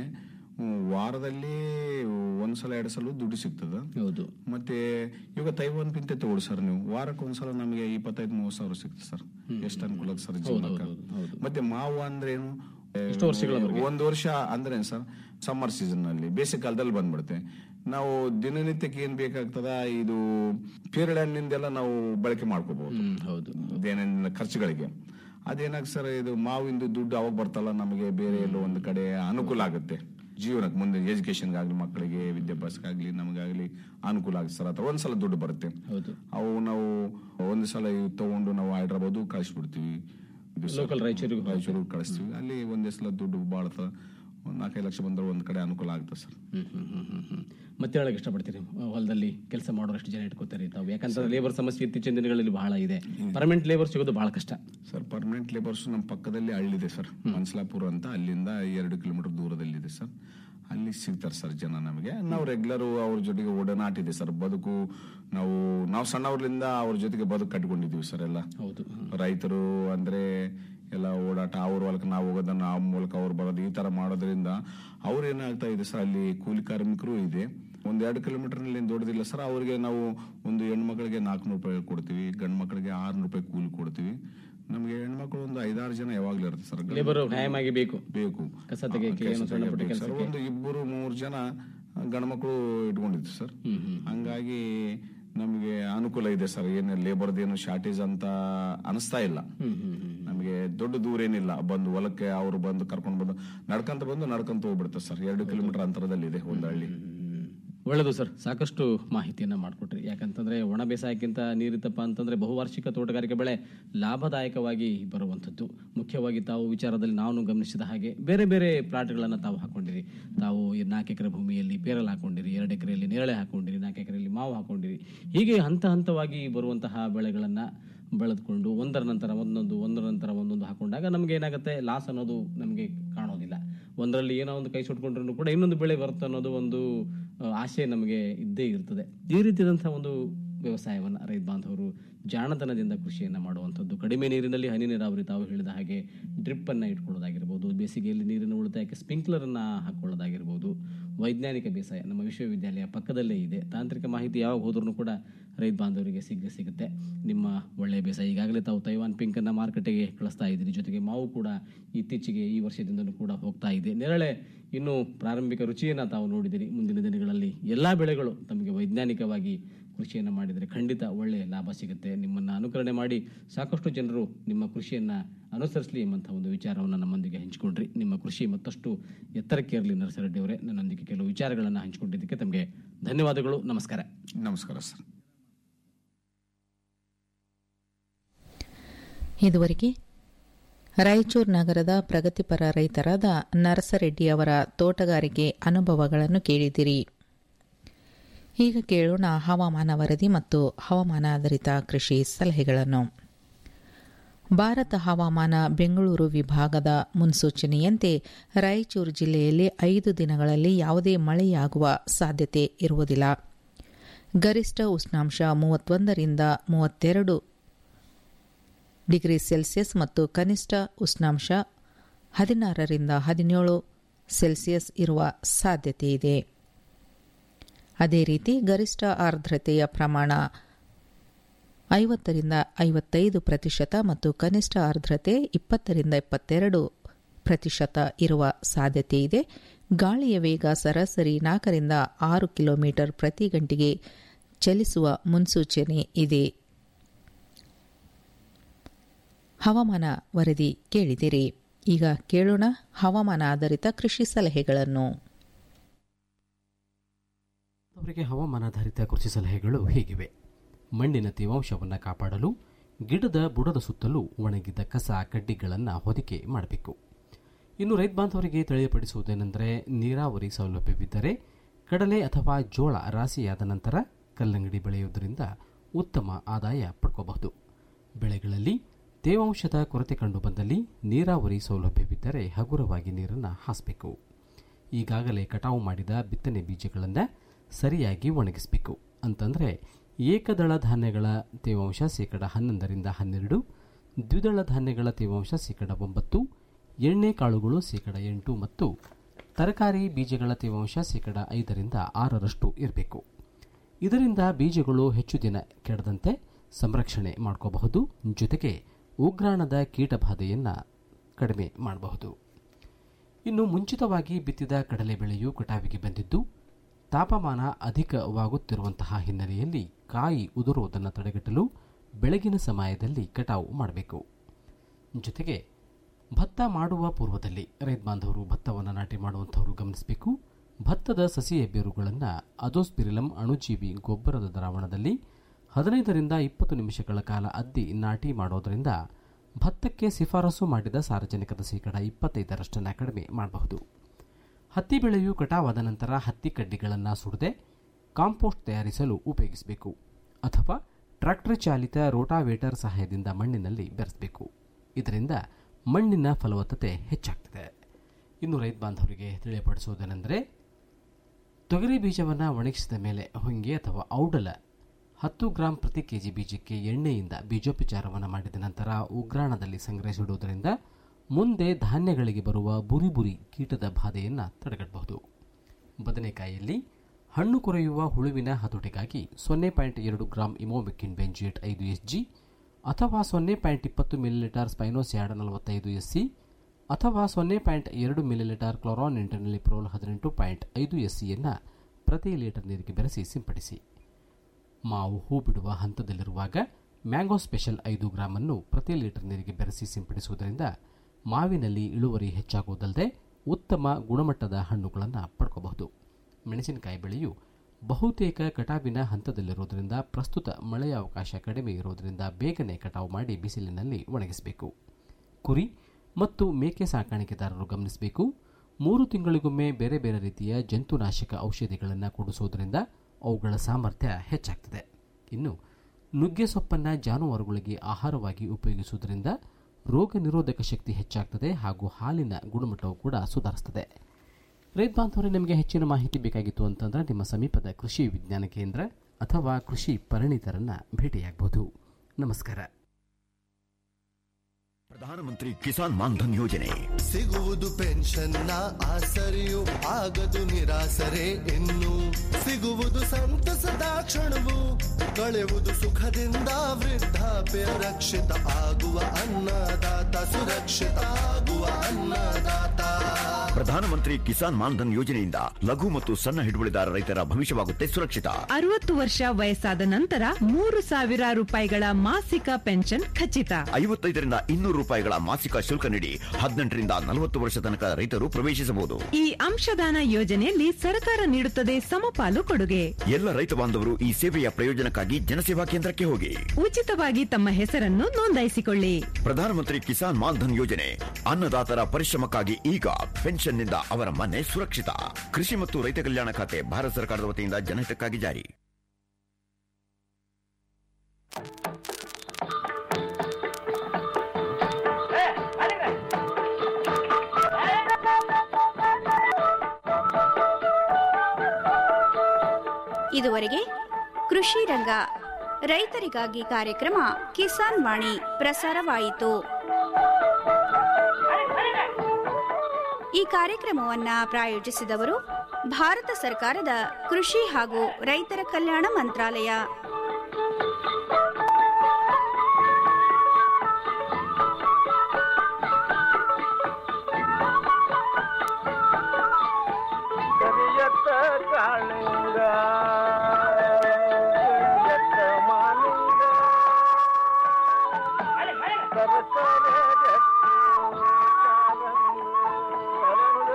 ಹ್ಮ್, ವಾರದಲ್ಲಿ ಒಂದ್ಸಲ ಎರಡು ಸಲ ದುಡ್ಡು ಸಿಗ್ತದ ಹೌದು ಮತ್ತೆ ಇವಾಗ ತೈವಾನ್ ಪಿಂತೆ ತಗೊಳ್ಳಿ ಸರ್ ನೀವು ವಾರಕ್ಕೆ ಒಂದ್ಸಲ ನಮಗೆ ಇಪ್ಪತ್ತೈದು ಮೂವತ್ತು ಸಾವಿರ ಸಿಗ್ತದೆ ಸರ್ ಎಷ್ಟು ಅನುಕೂಲ ಸರ್ ಜೀವನಕ್ಕೆ ಹೌದು, ಹೌದು. ಮತ್ತೆ ಮಾವು ಅಂದ್ರೆ ಏನು ಎಷ್ಟು ವರ್ಷಗಳವರೆಗೆ? ಒಂದು ವರ್ಷ ಅಂದ್ರೆ ಏನ್ ಸರ್ ಸಮ್ಮರ್ ಸೀಸನ್ ನಲ್ಲಿ ಬೇಸಿಗೆ ಕಾಲದಲ್ಲಿ ಬಂದ್ಬಿಡುತ್ತೆ ನಾವು ದಿನನಿತ್ಯಕ್ಕೆ ಏನ್ ಬೇಕಾಗ್ತದ ಇದು ಪೇರಳೆ ಹಣ್ಣಿಂದೆಲ್ಲ ನಾವು ಬಳಕೆ ಮಾಡ್ಕೋಬಹುದು ಹ್ಮ್ ಹೌದು ಏನೇನಿಲ್ಲ ಖರ್ಚುಗಳಿಗೆ ಅದೇನಾಗ ಸರ್ ಇದು ಮಾವಿಂದು ದುಡ್ಡು ಅವಾಗ ಬರ್ತಲ್ಲ ನಮಗೆ ಬೇರೆ ಎಲ್ಲೋ ಒಂದು ಕಡೆ ಅನುಕೂಲ ಆಗುತ್ತೆ ಜೀವನಕ್ಕೆ ಮುಂದೆ ಎಜುಕೇಶನ್ಗಾಗ್ಲಿ ಮಕ್ಕಳಿಗೆ ವಿದ್ಯಾಭ್ಯಾಸಕ್ಕಾಗ್ಲಿ ನಮಗಾಗ್ಲಿ ಅನುಕೂಲ ಆಗುತ್ತೆ ಸರ್ ಅಥವಾ ಒಂದ್ಸಲ ದುಡ್ಡು ಬರುತ್ತೆ ಹೌದು ಅವು ನಾವು ಒಂದು ಸಲ ಇವು ತಗೊಂಡು ನಾವು ಹೈದ್ರಾಬಾದ್ ಕಳಿಸ್ಬಿಡ್ತೀವಿ ಇದು ಸರ್, ಲೋಕಲ್ ರಾಯಚೂರಿಗೆ ರಾಯಚೂರಿಗೆ ಕಳಿಸ್ತೀವಿ ಅಲ್ಲಿ ಒಂದೇ ಸಲ ದುಡ್ಡು ಬಾಳ್ತ ಒಂದ್ ನಾಲ್ಕೈದು ಲಕ್ಷ ಬಂದ್ರೆ ಒಂದ್ ಕಡೆ ಅನುಕೂಲ ಆಗುತ್ತೆ ಸರ್ ಹ್ಮ್ ಹ್ಮ್ ಹ್ಮ್ ಹ್ಮ್ ಹ್ಮ್. ಮತ್ತೆ ಹೇಳಕ್ ಇಷ್ಟಪಡ್ತೀರಿ ಹೊಲದಲ್ಲಿ ಕೆಲಸ ಮಾಡೋರಷ್ಟು ಜನ ಇಟ್ಕೋತಾರೆ ತಾವು ಯಾಕಂತಂದ್ರೆ ಲೇಬರ್ ಸಮಸ್ಯೆ ಇತ್ತೀಚಿನ ದಿನಗಳಲ್ಲಿ ಬಹಳ ಇದೆ ಪರ್ಮನೆಂಟ್ ಲೇಬರ್ ಸಿಗೋದು ಬಹಳ ಕಷ್ಟ ಸರ್ ಪರ್ಮನೆಂಟ್ ಲೇಬರ್ಸ್ ನಮ್ಮ ಪಕ್ಕದಲ್ಲಿ ಹಳ್ಳಿದೆ ಸರ್ ಮನ್ಸಲಾಪುರ ಅಂತ ಅಲ್ಲಿಂದ ಎರಡು ಕಿಲೋಮೀಟರ್ ದೂರದಲ್ಲಿದೆ ಸರ್ ಅಲ್ಲಿ ಸಿಗ್ತಾರೆ ಸರ್ ಜನ ನಮಗೆ ನಾವು ರೆಗ್ಯುಲರ್ ಅವ್ರ ಜೊತೆಗೆ ಒಡನಾಟ ಇದೆ ಸರ್ ಬದುಕು ನಾವು ನಾವು ಸಣ್ಣವ್ರಲಿಂದ ಅವ್ರ ಜೊತೆಗೆ ಬದುಕು ಕಟ್ಕೊಂಡಿದೀವಿ ಸರ್ ಎಲ್ಲ ಹೌದು ಹ್ಮ್. ರೈತರು ಅಂದ್ರೆ ಎಲ್ಲ ಓಡಾಟ ಅವ್ರ ಹೊಲಕ್ಕೆ ನಾವು ಹೋಗೋದನ್ನ ಆ ಮೂಲಕ ಅವ್ರು ಬರೋದು ಈ ತರ ಮಾಡೋದ್ರಿಂದ ಅವ್ರು ಏನಾಗ್ತಾ ಇದೆ ಸರ್ ಅಲ್ಲಿ ಕೂಲಿ ಕಾರ್ಮಿಕರು ಇದೆ ಒಂದ್ ಎರಡು ಕಿಲೋಮೀಟರ್ ನಲ್ಲಿ ದೊಡ್ಡದಿಲ್ಲ ಸರ್ ಅವ್ರಿಗೆ ನಾವು ಒಂದು ಹೆಣ್ಮಕ್ಳಿಗೆ ನಾಲ್ಕುನೂರು ರೂಪಾಯಿ ಕೊಡ್ತೀವಿ ಗಂಡು ಮಕ್ಕಳಿಗೆ ಆರ್ನೂರು ರೂಪಾಯಿ ಕೂಲಿ ಕೊಡ್ತೀವಿ ನಮಗೆ ಹೆಣ್ಮಕ್ಳು ಒಂದು ಐದಾರು ಜನ ಯಾವಾಗ್ಲೂ ಇರುತ್ತೆ ಸರ್ ಗಂಡು ಲೇಬರ್ ನ್ಯಾಯವಾಗಿ ಬೇಕು ಬೇಕು ಕಸ ತೆಗೆಯಕ್ಕೆ ಕೆಲ್ಸ ಏನು ಸಣ್ಣ ಪುಟ್ಟ ತೆಗಿಬೇಕು ಸರ್. ಕೆಲಸಕ್ಕೆ ಒಂದು ಇಬ್ಬರು ಮೂರು ಜನ ಗಂಡ್ಮಕ್ಳು ಇಟ್ಕೊಂಡಿದ್ವಿ ಸರ್ ಹ್ಮ್ ಹ್ಮ್ ಹಂಗಾಗಿ ನಮಗೆ ಅನುಕೂಲ ಇದೆ ಸರ್ ಏನು ಲೇಬರ್ದೇನು ಶಾರ್ಟೇಜ್ ಅಂತ ಅನಿಸ್ತಾ ಇಲ್ಲ ಹ್ಮ್ ಹ್ಮ್ ಹ್ಮ್ ನಮಗೆ ದೊಡ್ಡ ದೂರ ಏನಿಲ್ಲ ಬಂದು ಹೊಲಕ್ಕೆ ಅವರು ಬಂದು ಕರ್ಕೊಂಡು ಬಂದು ನಡ್ಕಂತ ಬಂದು ನಡ್ಕಂತ ಹೋಗ್ಬಿಡ್ತಾರೆ ಸರ್ ಎರಡು ಕಿಲೋಮೀಟರ್ ಅಂತರದಲ್ಲಿದೆ ಒಂದು ಹಳ್ಳಿ ಒಳ್ಳೆಯದು ಸರ್ ಸಾಕಷ್ಟು ಮಾಹಿತಿಯನ್ನ ಮಾಡಿಕೊಟ್ರಿ ಯಾಕಂತಂದ್ರೆ ಒಣ ಬೇಸಾಯಕ್ಕಿಂತ ನೀರಿತ್ತಪ್ಪ ಅಂತಂದ್ರೆ ಬಹುವಾರ್ಷಿಕ ತೋಟಗಾರಿಕೆ ಬೆಳೆ ಲಾಭದಾಯಕವಾಗಿ ಬರುವಂಥದ್ದು ಮುಖ್ಯವಾಗಿ ತಾವು ವಿಚಾರದಲ್ಲಿ ನಾನು ಗಮನಿಸಿದ ಹಾಗೆ ಬೇರೆ ಬೇರೆ ಪ್ಲಾಟ್ಗಳನ್ನು ತಾವು ಹಾಕೊಂಡಿರಿ ತಾವು ಈ ನಾಲ್ಕು ಎಕರೆ ಭೂಮಿಯಲ್ಲಿ ಪೇರಲ್ ಹಾಕೊಂಡಿರಿ ಎರಡು ಎಕರೆಯಲ್ಲಿ ನೇರಳೆ ಹಾಕೊಂಡಿರಿ ನಾಲ್ಕು ಎಕರೆಯಲ್ಲಿ ಮಾವು ಹಾಕೊಂಡಿರಿ ಹೀಗೆ ಹಂತ ಹಂತವಾಗಿ ಬರುವಂತಹ ಬೆಳೆಗಳನ್ನ ಬೆಳೆದುಕೊಂಡು ಒಂದರ ನಂತರ ಒಂದೊಂದು ಒಂದರ ನಂತರ ಒಂದೊಂದು ಹಾಕೊಂಡಾಗ ನಮ್ಗೆ ಏನಾಗುತ್ತೆ ಲಾಸ್ ಅನ್ನೋದು ನಮಗೆ ಕಾಣೋದಿಲ್ಲ ಒಂದರಲ್ಲಿ ಏನೋ ಒಂದು ಕೈ ಸುಟ್ಕೊಂಡ್ರೂ ಕೂಡ ಇನ್ನೊಂದು ಬೆಳೆ ಬರುತ್ತೆ ಅನ್ನೋದು ಒಂದು ಆ, ಆಸೆ ನಮಗೆ ಇದ್ದೇ ಇರ್ತದೆ ಈ ರೀತಿಯಾದಂತಹ ಒಂದು ವ್ಯವಸಾಯವನ್ನ ರೈತ ಬಾಂಧವರು ಜಾಣತನದಿಂದ ಕೃಷಿಯನ್ನ ಮಾಡುವಂಥದ್ದು ಕಡಿಮೆ ನೀರಿನಲ್ಲಿ ಹನಿ ನೀರಾವರಿ ತಾವು ಹೇಳಿದ ಹಾಗೆ ಡ್ರಿಪ್ ಅನ್ನ ಇಟ್ಕೊಳ್ಳೋದಾಗಿರ್ಬೋದು ಬೇಸಿಗೆಯಲ್ಲಿ ನೀರಿನ ಉಳಿತಾಯಕ್ಕೆ ಸ್ಪ್ರಿಂಕ್ಲರ್ ಅನ್ನ ಹಾಕೊಳ್ಳೋದಾಗಿರ್ಬೋದು ವೈಜ್ಞಾನಿಕ ಬೇಸಾಯ ನಮ್ಮ ವಿಶ್ವವಿದ್ಯಾಲಯ ಪಕ್ಕದಲ್ಲೇ ಇದೆ ತಾಂತ್ರಿಕ ಮಾಹಿತಿ ಯಾವಾಗ ಹೋದ್ರೂ ಕೂಡ ರೈತ ಬಾಂಧವರಿಗೆ ಸಿಗ್ಗೇ ಸಿಗುತ್ತೆ ನಿಮ್ಮ ಒಳ್ಳೆಯ ಬೇಸಾಯ ಈಗಾಗಲೇ ತಾವು ತೈವಾನ್ ಪಿಂಕ್ ಅನ್ನ ಮಾರುಕಟ್ಟೆಗೆ ಕಳಿಸ್ತಾ ಇದ್ದೀರಿ ಜೊತೆಗೆ ಮಾವು ಕೂಡ ಇತ್ತೀಚೆಗೆ ಈ ವರ್ಷದಿಂದಲೂ ಕೂಡ ಹೋಗ್ತಾ ಇದೆ ನೇರಳೆ ಇನ್ನು ಪ್ರಾರಂಭಿಕ ರುಚಿಯನ್ನ ತಾವು ನೋಡಿದಿರಿ ಮುಂದಿನ ದಿನಗಳಲ್ಲಿ ಎಲ್ಲಾ ಬೆಳೆಗಳು ತಮಗೆ ವೈಜ್ಞಾನಿಕವಾಗಿ ಕೃಷಿಯನ್ನು ಮಾಡಿದರೆ ಖಂಡಿತ ಒಳ್ಳೆಯ ಲಾಭ ಸಿಗುತ್ತೆ ನಿಮ್ಮನ್ನ ಅನುಕರಣೆ ಮಾಡಿ ಸಾಕಷ್ಟು ಜನರು ನಿಮ್ಮ ಕೃಷಿಯನ್ನ ಅನುಸರಿಸಲಿ ಎಂಬಂತಹ ಒಂದು ವಿಚಾರವನ್ನು ನಮ್ಮೊಂದಿಗೆ ಹಂಚಿಕೊಂಡ್ರಿ ನಿಮ್ಮ ಕೃಷಿ ಮತ್ತಷ್ಟು ಎತ್ತರಕ್ಕೆ ಇರಲಿ ನರಸರೆಡ್ಡಿ ಅವರೇ ನನ್ನೊಂದಿಗೆ ಕೆಲವು ವಿಚಾರಗಳನ್ನು ಹಂಚಿಕೊಂಡಿದ್ದಕ್ಕೆ ತಮಗೆ ಧನ್ಯವಾದಗಳು ನಮಸ್ಕಾರ ನಮಸ್ಕಾರ ಸರ್ ಇದುವರೆಗೆ ರಾಯಚೂರು ನಗರದ ಪ್ರಗತಿಪರ ರೈತರಾದ ನರಸರೆಡ್ಡಿ ಅವರ ತೋಟಗಾರಿಕೆ ಅನುಭವಗಳನ್ನು ಕೇಳಿದಿರಿ ಈಗ ಕೇಳೋಣ ಹವಾಮಾನ ವರದಿ ಮತ್ತು ಹವಾಮಾನ ಆಧಾರಿತ ಕೃಷಿ ಸಲಹೆಗಳನ್ನು ಭಾರತ ಹವಾಮಾನ ಬೆಂಗಳೂರು ವಿಭಾಗದ ಮುನ್ಸೂಚನೆಯಂತೆ ರಾಯಚೂರು ಜಿಲ್ಲೆಯಲ್ಲಿ ಐದು ದಿನಗಳಲ್ಲಿ ಯಾವುದೇ ಮಳೆಯಾಗುವ ಸಾಧ್ಯತೆ ಇರುವುದಿಲ್ಲ ಗರಿಷ್ಠ ಉಷ್ಣಾಂಶ ಮೂವತ್ತೊಂದರಿಂದ ಮೂವತ್ತೆರಡು ಡಿಗ್ರಿ ಸೆಲ್ಸಿಯಸ್ ಮತ್ತು ಕನಿಷ್ಠ ಉಷ್ಣಾಂಶ ಹದಿನಾರರಿಂದ ಹದಿನೇಳು ಸೆಲ್ಸಿಯಸ್ ಇರುವ ಸಾಧ್ಯತೆ ಇದೆ ಅದೇ ರೀತಿ ಗರಿಷ್ಠ ಆರ್ದ್ರತೆಯ ಪ್ರಮಾಣ ಐವತ್ತರಿಂದ ಐವತ್ತೈದು ಪ್ರತಿಶತ ಮತ್ತು ಕನಿಷ್ಠ ಆರ್ದ್ರತೆ ಇಪ್ಪತ್ತರಿಂದ ಇಪ್ಪತ್ತೆರಡು ಪ್ರತಿಶತ ಇರುವ ಸಾಧ್ಯತೆ ಇದೆ ಗಾಳಿಯ ವೇಗ ಸರಾಸರಿ ನಾಲ್ಕರಿಂದ ಆರು ಕಿಲೋಮೀಟರ್ ಪ್ರತಿ ಗಂಟೆಗೆ ಚಲಿಸುವ ಮುನ್ಸೂಚನೆ ಇದೆ ಹವಾಮಾನ ವರದಿ ಕೇಳಿದಿರಿ ಈಗ ಕೇಳೋಣ ಹವಾಮಾನ ಆಧಾರಿತ ಕೃಷಿ ಸಲಹೆಗಳನ್ನು ಅವರಿಗೆ ಹವಾಮಾನಾಧಾರಿತ ಕೃಷಿ ಸಲಹೆಗಳು ಹೀಗಿವೆ ಮಣ್ಣಿನ ತೇವಾಂಶವನ್ನು ಕಾಪಾಡಲು ಗಿಡದ ಬುಡದ ಸುತ್ತಲೂ ಒಣಗಿದ ಕಸ ಕಡ್ಡಿಗಳನ್ನು ಹೊದಿಕೆ ಮಾಡಬೇಕು ಇನ್ನು ರೈತ ಬಾಂಧವರಿಗೆ ತಿಳಿಯಪಡಿಸುವುದೇನೆಂದರೆ ನೀರಾವರಿ ಸೌಲಭ್ಯವಿದ್ದರೆ ಕಡಲೆ ಅಥವಾ ಜೋಳ ರಾಶಿಯಾದ ನಂತರ ಕಲ್ಲಂಗಡಿ ಬೆಳೆಯುವುದರಿಂದ ಉತ್ತಮ ಆದಾಯ ಪಡ್ಕೋಬಹುದು ಬೆಳೆಗಳಲ್ಲಿ ತೇವಾಂಶದ ಕೊರತೆ ಕಂಡುಬಂದಲ್ಲಿ ನೀರಾವರಿ ಸೌಲಭ್ಯವಿದ್ದರೆ ಹಗುರವಾಗಿ ನೀರನ್ನು ಹಾಸಬೇಕು ಈಗಾಗಲೇ ಕಟಾವು ಮಾಡಿದ ಬಿತ್ತನೆ ಬೀಜಗಳನ್ನು ಸರಿಯಾಗಿ ಒಣಗಿಸಬೇಕು ಅಂತಂದರೆ ಏಕದಳ ಧಾನ್ಯಗಳ ತೇವಾಂಶ ಶೇಕಡ ಹನ್ನೊಂದರಿಂದ ಹನ್ನೆರಡು ದ್ವಿದಳ ಧಾನ್ಯಗಳ ತೇವಾಂಶ ಶೇಕಡ ಒಂಬತ್ತು ಎಣ್ಣೆ ಕಾಳುಗಳು ಶೇಕಡ ಎಂಟು ಮತ್ತು ತರಕಾರಿ ಬೀಜಗಳ ತೇವಾಂಶ ಶೇಕಡ ಐದರಿಂದ ಆರರಷ್ಟು ಇರಬೇಕು ಇದರಿಂದ ಬೀಜಗಳು ಹೆಚ್ಚು ದಿನ ಕೆಡದಂತೆ ಸಂರಕ್ಷಣೆ ಮಾಡ್ಕೋಬಹುದು ಜೊತೆಗೆ ಉಗ್ರಾಣದ ಕೀಟಬಾಧೆಯನ್ನು ಕಡಿಮೆ ಮಾಡಬಹುದು ಇನ್ನು ಮುಂಚಿತವಾಗಿ ಬಿತ್ತಿದ ಕಡಲೆ ಬೆಳೆಯು ಕಟಾವಿಗೆ ಬಂದಿದ್ದು ತಾಪಮಾನ ಅಧಿಕವಾಗುತ್ತಿರುವಂತಹ ಹಿನ್ನೆಲೆಯಲ್ಲಿ ಕಾಯಿ ಉದುರುವುದನ್ನು ತಡೆಗಟ್ಟಲು ಬೆಳಗಿನ ಸಮಯದಲ್ಲಿ ಕಟಾವು ಮಾಡಬೇಕು ಜೊತೆಗೆ ಭತ್ತ ಮಾಡುವ ಪೂರ್ವದಲ್ಲಿ ರೈತ ಬಾಂಧವರು ಭತ್ತವನ್ನು ನಾಟಿ ಮಾಡುವಂಥವರು ಗಮನಿಸಬೇಕು ಭತ್ತದ ಸಸಿಯ ಬೇರುಗಳನ್ನು ಅಜೋಸ್ಪಿರಿಲಂ ಅಣುಜೀವಿ ಗೊಬ್ಬರದ ದ್ರಾವಣದಲ್ಲಿ ಹದಿನೈದರಿಂದ ಇಪ್ಪತ್ತು ನಿಮಿಷಗಳ ಕಾಲ ಅದ್ದಿ ನಾಟಿ ಮಾಡೋದರಿಂದ ಭತ್ತಕ್ಕೆ ಶಿಫಾರಸು ಮಾಡಿದ ಸಾರಜನಕದ ಶೇಕಡ ಇಪ್ಪತ್ತೈದರಷ್ಟನ್ನು ಕಡಿಮೆ ಮಾಡಬಹುದು ಹತ್ತಿ ಬೆಳೆಯು ಕಟಾವಾದ ನಂತರ ಹತ್ತಿ ಕಡ್ಡಿಗಳನ್ನು ಸುಡದೆ ಕಾಂಪೋಸ್ಟ್ ತಯಾರಿಸಲು ಉಪಯೋಗಿಸಬೇಕು ಅಥವಾ ಟ್ರಾಕ್ಟರ್ ಚಾಲಿತ ರೋಟಾವೇಟರ್ ಸಹಾಯದಿಂದ ಮಣ್ಣಿನಲ್ಲಿ ಬೆರೆಸಬೇಕು ಇದರಿಂದ ಮಣ್ಣಿನ ಫಲವತ್ತತೆ ಹೆಚ್ಚಾಗ್ತದೆ ಇನ್ನು ರೈತ ಬಾಂಧವರಿಗೆ ತಿಳಿಯಪಡಿಸುವುದೇನೆಂದರೆ ತೊಗರಿ ಬೀಜವನ್ನು ಒಣಗಿಸಿದ ಮೇಲೆ ಹೊಂಗೆ ಅಥವಾ ಔಡಲ ಹತ್ತು ಗ್ರಾಂ ಪ್ರತಿ ಕೆಜಿ ಬೀಜಕ್ಕೆ ಎಣ್ಣೆಯಿಂದ ಬೀಜೋಪಚಾರವನ್ನು ಮಾಡಿದ ನಂತರ ಉಗ್ರಾಣದಲ್ಲಿ ಸಂಗ್ರಹಿಸಿಡುವುದರಿಂದ ಮುಂದೆ ಧಾನ್ಯಗಳಿಗೆ ಬರುವ ಬುರಿ ಬುರಿ ಕೀಟದ ಬಾಧೆಯನ್ನು ತಡೆಗಟ್ಟಬಹುದು ಬದನೆಕಾಯಿಯಲ್ಲಿ ಹಣ್ಣು ಕೊರೆಯುವ ಹುಳುವಿನ ಹತೋಟಿಗಾಗಿ ಸೊನ್ನೆ ಪಾಯಿಂಟ್ ಎರಡು ಗ್ರಾಂ ಇಮೋಮಿಕ್ಕಿನ್ ಬೆಂಜಿಯೇಟ್ ಐದು ಎಸ್ ಜಿ ಅಥವಾ ಸೊನ್ನೆ ಪಾಯಿಂಟ್ ಇಪ್ಪತ್ತು ಮಿಲಿಲೀಟರ್ ಸ್ಪೈನೋಸ್ಯಾಡ್ ನಲವತ್ತೈದು ಎಸ್ ಸಿ ಅಥವಾ ಸೊನ್ನೆ ಪಾಯಿಂಟ್ ಎರಡು ಮಿಲಿಲೀಟರ್ ಕ್ಲೋರಾನ್ ಇಂಟರ್ನಲಿಪ್ರೋಲ್ ಹದಿನೆಂಟು ಪಾಯಿಂಟ್ ಐದು ಎಸ್ ಸಿಯನ್ನು ಪ್ರತಿ ಲೀಟರ್ ನೀರಿಗೆ ಬೆರೆಸಿ ಸಿಂಪಡಿಸಿ ಮಾವು ಹೂ ಬಿಡುವ ಹಂತದಲ್ಲಿರುವಾಗ ಮ್ಯಾಂಗೋ ಸ್ಪೆಷಲ್ ಐದು ಗ್ರಾಮನ್ನು ಪ್ರತಿ ಲೀಟರ್ ನೀರಿಗೆ ಬೆರೆಸಿ ಸಿಂಪಡಿಸುವುದರಿಂದ ಮಾವಿನಲ್ಲಿ ಇಳುವರಿ ಹೆಚ್ಚಾಗುವುದಲ್ಲದೆ ಉತ್ತಮ ಗುಣಮಟ್ಟದ ಹಣ್ಣುಗಳನ್ನು ಪಡ್ಕೋಬಹುದು ಮೆಣಸಿನಕಾಯಿ ಬೆಳೆಯು ಬಹುತೇಕ ಕಟಾವಿನ ಹಂತದಲ್ಲಿರುವುದರಿಂದ ಪ್ರಸ್ತುತ ಮಳೆಯ ಅವಕಾಶ ಕಡಿಮೆ ಇರುವುದರಿಂದ ಬೇಗನೆ ಕಟಾವು ಮಾಡಿ ಬಿಸಿಲಿನಲ್ಲಿ ಒಣಗಿಸಬೇಕು ಕುರಿ ಮತ್ತು ಮೇಕೆ ಸಾಕಾಣಿಕೆದಾರರು ಗಮನಿಸಬೇಕು ಮೂರು ತಿಂಗಳಿಗೊಮ್ಮೆ ಬೇರೆ ಬೇರೆ ರೀತಿಯ ಜಂತುನಾಶಕ ಔಷಧಿಗಳನ್ನು ಕೊಡಿಸುವುದರಿಂದ ಅವುಗಳ ಸಾಮರ್ಥ್ಯ ಹೆಚ್ಚಾಗ್ತದೆ ಇನ್ನು ನುಗ್ಗೆ ಸೊಪ್ಪನ್ನು ಜಾನುವಾರುಗಳಿಗೆ ಆಹಾರವಾಗಿ ಉಪಯೋಗಿಸುವುದರಿಂದ ರೋಗ ನಿರೋಧಕ ಶಕ್ತಿ ಹೆಚ್ಚಾಗ್ತದೆ ಹಾಗೂ ಹಾಲಿನ ಗುಣಮಟ್ಟವು ಕೂಡ ಸುಧಾರಿಸ್ತದೆ ರೈತ ಬಾಂಧವರೇ ನಿಮಗೆ ಹೆಚ್ಚಿನ ಮಾಹಿತಿ ಬೇಕಾಗಿತ್ತು ಅಂತಂದ್ರೆ ನಿಮ್ಮ ಸಮೀಪದ ಕೃಷಿ ವಿಜ್ಞಾನ ಕೇಂದ್ರ ಅಥವಾ ಕೃಷಿ ಪರಿಣಿತರನ್ನ ಭೇಟಿಯಾಗಬಹುದು ನಮಸ್ಕಾರ ಪ್ರಧಾನಮಂತ್ರಿ ಕಿಸಾನ್ ಮಾನ್ಧನ್ ಯೋಜನೆ ಸಿಗುವುದು ಪೆನ್ಷನ್ನ ಆಸರೆಯು ಆಗದು ನಿರಾಸರೆ ಇನ್ನು ಸಿಗುವುದು ಸಂತಸದ ಕ್ಷಣವು ಕಳೆಯುವುದು ಸುಖದಿಂದ ವೃದ್ಧಾಪ್ಯ ರಕ್ಷಿತ ಆಗುವ ಅನ್ನದಾತ ಸುರಕ್ಷಿತ ಆಗುವ ಅನ್ನದಾತ ಪ್ರಧಾನಮಂತ್ರಿ ಕಿಸಾನ್ ಮಾನ್ಧನ್ ಯೋಜನೆಯಿಂದ ಲಘು ಮತ್ತು ಸಣ್ಣ ಹಿಡುವಳಿದಾರ ರೈತರ ಭವಿಷ್ಯವಾಗುತ್ತೆ ಸುರಕ್ಷಿತ ಅರವತ್ತು ವರ್ಷ ವಯಸ್ಸಾದ ನಂತರ ಮೂರು ಸಾವಿರ ರೂಪಾಯಿಗಳ ಮಾಸಿಕ ಪೆನ್ಷನ್ ಖಚಿತ ಐವತ್ತೈದರಿಂದ ಇನ್ನೂರು ರೂಪಾಯಿಗಳ ಮಾಸಿಕ ಶುಲ್ಕ ನೀಡಿ ಹದಿನೆಂಟರಿಂದ ನಲವತ್ತು ವರ್ಷ ತನಕ ರೈತರು ಪ್ರವೇಶಿಸಬಹುದು ಈ ಅಂಶದಾನ ಯೋಜನೆಯಲ್ಲಿ ಸರ್ಕಾರ ನೀಡುತ್ತದೆ ಸಮಪಾಲು ಕೊಡುಗೆ ಎಲ್ಲ ರೈತ ಬಾಂಧವರು ಈ ಸೇವೆಯ ಪ್ರಯೋಜನಕ್ಕಾಗಿ ಜನಸೇವಾ ಕೇಂದ್ರಕ್ಕೆ ಹೋಗಿ ಉಚಿತವಾಗಿ ತಮ್ಮ ಹೆಸರನ್ನು ನೋಂದಾಯಿಸಿಕೊಳ್ಳಿ ಪ್ರಧಾನಮಂತ್ರಿ ಕಿಸಾನ್ ಮಾನ್ಧನ್ ಯೋಜನೆ ಅನ್ನದಾತರ ಪರಿಶ್ರಮಕ್ಕಾಗಿ ಈಗ ಪೆನ್ಷನ್ನಿಂದ ಅವರ ಮನೆ ಸುರಕ್ಷಿತ ಕೃಷಿ ಮತ್ತು ರೈತ ಕಲ್ಯಾಣ ಖಾತೆ ಭಾರತ ಸರ್ಕಾರದ ವತಿಯಿಂದ ಜನಹಿತಕ್ಕಾಗಿ ಜಾರಿ ಇದುವರೆಗೆ ಕೃಷಿ ರಂಗ ರೈತರಿಗಾಗಿ ಕಾರ್ಯಕ್ರಮ ಕಿಸಾನ್ ವಾಣಿ ಪ್ರಸಾರವಾಯಿತು ಈ ಕಾರ್ಯಕ್ರಮವನ್ನ ಪ್ರಾಯೋಜಿಸಿದವರು ಭಾರತ ಸರ್ಕಾರದ ಕೃಷಿ ಹಾಗೂ ರೈತರ ಕಲ್ಯಾಣ ಮಂತ್ರಾಲಯ ಕರಿಯತ್ತ ಕಾಳಿಂಗ ಕರಿಯತ್ತ ಮಾಲಿಂಗ ಸರಸರ ಗಟ್ಟಿ ಕಾಲಂದು ಹರಳು.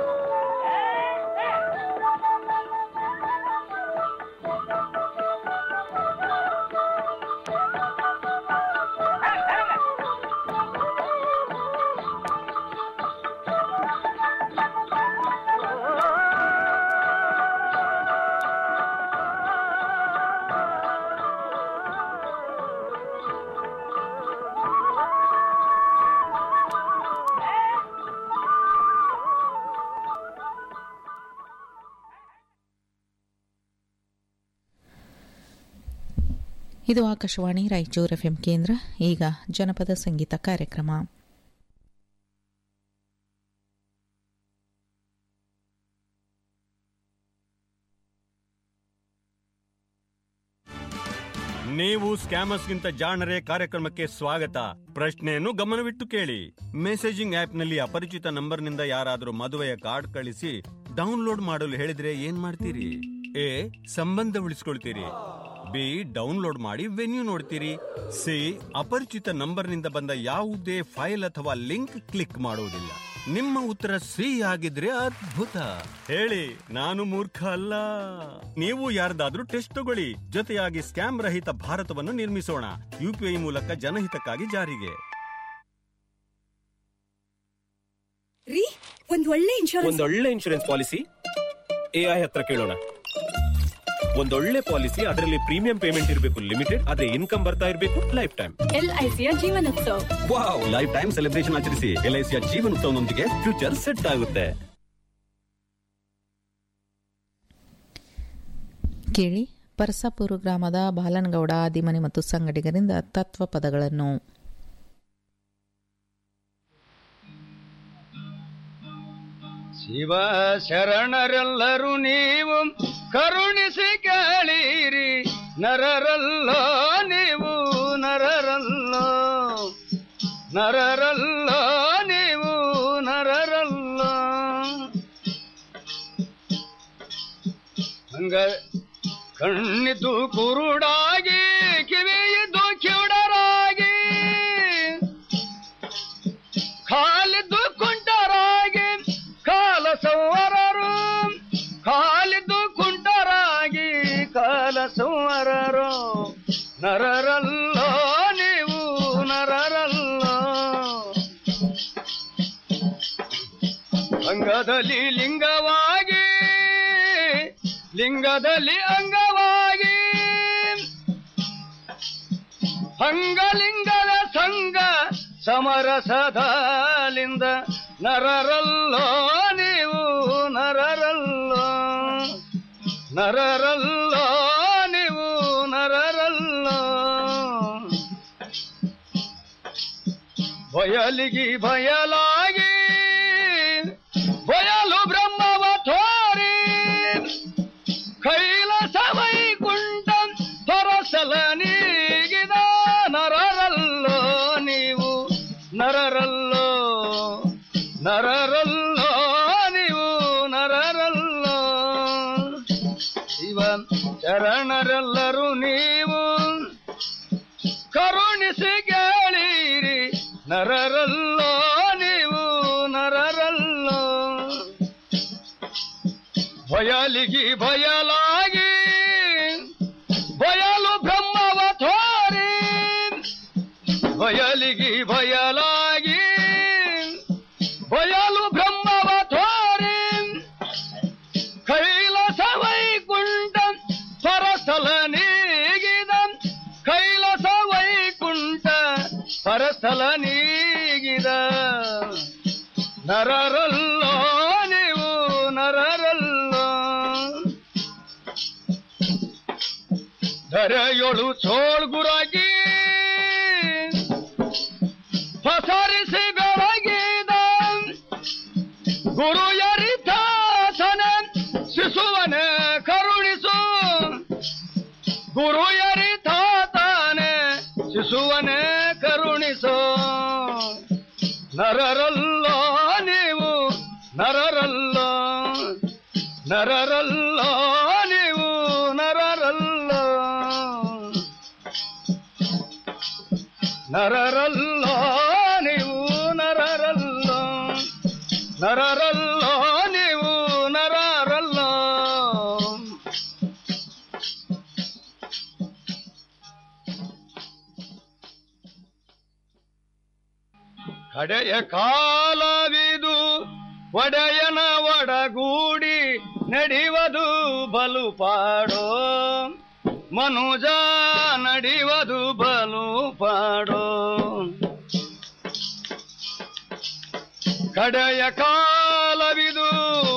ಇದು ಆಕಾಶವಾಣಿ ರಾಯಚೂರು ಎಫ್ಎಂ ಕೇಂದ್ರ ಈಗ ಜನಪದ ಸಂಗೀತ ಕಾರ್ಯಕ್ರಮ ನೀವು ಸ್ಕ್ಯಾಮರ್ಸ್ಗಿಂತ ಜಾಣರೇ ಕಾರ್ಯಕ್ರಮಕ್ಕೆ ಸ್ವಾಗತ ಪ್ರಶ್ನೆಯನ್ನು ಗಮನವಿಟ್ಟು ಕೇಳಿ ಮೆಸೇಜಿಂಗ್ ಆಪ್ನಲ್ಲಿ ಅಪರಿಚಿತ ನಂಬರ್ನಿಂದ ಯಾರಾದರೂ ಮದುವೆಯ ಕಾರ್ಡ್ ಕಳಿಸಿ ಡೌನ್ಲೋಡ್ ಮಾಡಲು ಹೇಳಿದ್ರೆ ಏನ್ ಮಾಡ್ತೀರಿ ಎ ಸಂಬಂಧ ಉಳಿಸ್ಕೊಳ್ತೀರಿ ಬಿ ಡೌನ್ಲೋಡ್ ಮಾಡಿ ವೆನ್ಯೂ ನೋಡ್ತೀರಿ ಸಿ ಅಪರಿಚಿತ ನಂಬರ್ನಿಂದ ಬಂದ ಯಾವುದೇ ಫೈಲ್ ಅಥವಾ ಲಿಂಕ್ ಕ್ಲಿಕ್ ಮಾಡುವುದಿಲ್ಲ ನಿಮ್ಮ ಉತ್ತರ ಸಿ ಆಗಿದ್ರೆ ಅದ್ಭುತ ಹೇಳಿ ನಾನು ಮೂರ್ಖ ಅಲ್ಲ ನೀವು ಯಾರ್ದಾದ್ರೂ ಟೆಸ್ಟ್ ತಗೊಳ್ಳಿ ಜೊತೆಯಾಗಿ ಸ್ಕ್ಯಾಮ್ ರಹಿತ ಭಾರತವನ್ನು ನಿರ್ಮಿಸೋಣ ಯುಪಿಐ ಮೂಲಕ ಜನಹಿತಕ್ಕಾಗಿ ಜಾರಿಗೆ ರೀ ಒಂದ್ ಒಳ್ಳೆ ಇನ್ಶೂರೆನ್ಸ್ ಒಂದೊಳ್ಳೆ ಇನ್ಶೂರೆನ್ಸ್ ಪಾಲಿಸಿ ಎಐ ಹತ್ರ ಕೇಳೋಣ ಒಂದೊಳ್ಳೆ ಪಾಲಿಸಿ ಅದರಲ್ಲಿ ಪ್ರೀಮಿಯಂ ಪೇಮೆಂಟ್ ಇರಬೇಕು ಲಿಮಿಟೆಡ್ ಆದ್ರೆ ಇನ್ಕಮ್ ಬರ್ತಾ ಇರಬೇಕು ಲೈಫ್ ಟೈಮ್ ಎಲ್ಐಸಿಯ ಜೀವನೋತ್ಸವ ವಾವ್ ಲೈಫ್ ಟೈಮ್ ಸೆಲೆಬ್ರೇಷನ್ ಆಚರಿಸಿ ಎಲ್ಐಸಿಯ ಜೀವನೋತ್ಸವನೊಂದಿಗೆ ಫ್ಯೂಚರ್ ಸೆಟ್ ಆಗುತ್ತೆ ಕೇಳಿ ಪರಸಾಪುರ ಗ್ರಾಮದ ಬಾಲನಗೌಡ ಆದಿಮನಿ ಮತ್ತು ಸಂಗಡಿಗರಿಂದ ತತ್ವ ಪದಗಳನ್ನು ಶಿವ ಶರಣರೆಲ್ಲರೂ ನೀವು ಕರುಣಿಸಿ ಕೇಳಿರಿ ನರರಲ್ಲೋ ನೀವು ನರರಲ್ಲೋ ನರರಲ್ಲೋ ನೀವು ನರರಲ್ಲೋ ಹಂಗ ಕಣ್ಣಿತು ಕುರುಡಾಗಿ ಕಿವಿಯಿದ್ದು ಕಿವುಡರಾಗಿ ಕಾಲಿದ್ದು ಕುಂಟರಾಗಿ ಕಾಲ ಸಂವರರು ಕಾಲಿದ್ದು ಕುಂಟರಾಗಿ ಕಾಲ ಸಂವರರು ನರರಲ್ಲೋ ನೀವು ನರರಲ್ಲೋ ಅಂಗದಲ್ಲಿ ಲಿಂಗವಾಗಿ ಲಿಂಗದಲ್ಲಿ ಅಂಗವಾಗಿ ಅಂಗಲಿಂಗದ ಸಂಗ ಸಮರಸದಲಿಂದ ನರರಲ್ಲೋ ನೀವು ನರರಲ್ಲೋ ನರರಲ್ಲೋ ನೀವು ನರರಲ್ಲೋ ಬಯಲಿಗಿ ಬಯಲಾಗಿ ಬಯಲು ಬ್ರಹ್ಮವ ತೋರಿ ಕೈಲಾಸ ವೈಕುಂಠ ಹೊರಸಲ ನೀಗಿದ ನರರಲ್ಲೋ ನೀವು ನರರಲ್ಲೋ ನರರಲ್ಲೋ ನೀವು ನರರಲ್ಲೋ ಶಿವ ಶರಣರೆಲ್ಲರೂ ನೀವು ಕರುಣಿಸಿ ಕೇಳಿರಿ ನರರಲ್ಲೋ ನೀವು ನರರಲ್ಲೋ ಬಯಲಿಗಿ ಬಯಲಾಗಿ ಬಯಲು ಬ್ರಹ್ಮವ ತೋರಿ ಬಯಲಿಗಿ ಬಯಲಾಗಿ ಬಯಲು ಬ್ರಹ್ಮವ ತೋರಿ ಕೈಲಾಸ ವೈಕುಂಠ ಪರಸಲ ನೀಗಿದ ಕೈಲಾಸ ವೈಕುಂಠ ಪರಸಲ ನೀಗಿದ ನರರಲ್ಲೋ ನೀವು ನರರಲ್ಲೋ ಧರೆಯೊಳು ಚೋಳ್ಗುರಾಗಿ ಪಸರಿಸಿ ಬೆಳಗಿದ ಗುರು ಯರಿತಾಸನ ಶಿಶುವನ ಕರುಣಿಸು ಗುರು ಯರಿತಾತಾನೆ ಶಿಶುವನ ಕರುಣಿಸು ನರರಲ್ಲೋ ನೀವು ನರರಲ್ಲೋ ನರರಲ್ಲೋ ನೀವು ನರರಲ್ಲೋ ನರರಲ್ಲೋ ನೀವು ನರರಲ್ಲೋ ನರರಲ್ಲೋ ನೀವು ನರರಲ್ಲೋ ಕಡೆಯ ಕಾಲವಿದು ಒಡೆಯನ ಒಡಗೂಡಿ ನಡೆಯುವುದು ಬಲು ಪಾಡೋ ಮನುಜ ನಡೆಯುವುದು ಬಲು ಪಾಡೋ ಕಡೆಯ ಕಾಲವಿದು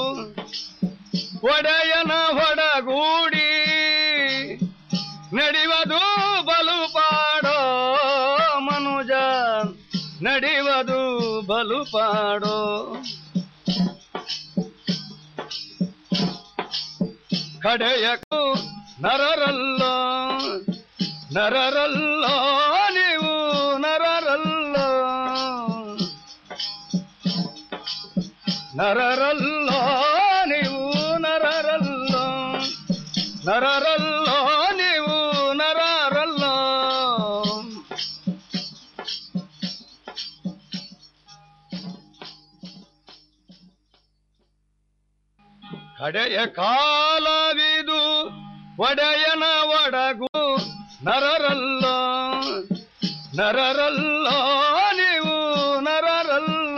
ಒಡೆಯನ ಹೊಡಗೂಡಿ ನಡೆಯುವುದು ಬಲು ಪಾಡೋ ಮನುಜ ನಡೆಯುವುದು ಬಲು ಪಾಡೋ ಕಡೆಯ ನರರಲ್ಲೋ ನರರಲ್ಲ ನೀವು ನರರಲ್ಲ ನರರಲ್ಲ ನೀವು ನರರಲ್ಲ ನರರಲ್ಲ ನೀವು ನರರಲ್ಲ ಕಡೆಯ ಕಾಲವಿದು ಒಡೆಯನ ಒಡಗು ನರರಲ್ಲ ನರರಲ್ಲ ನೀವು ನರರಲ್ಲ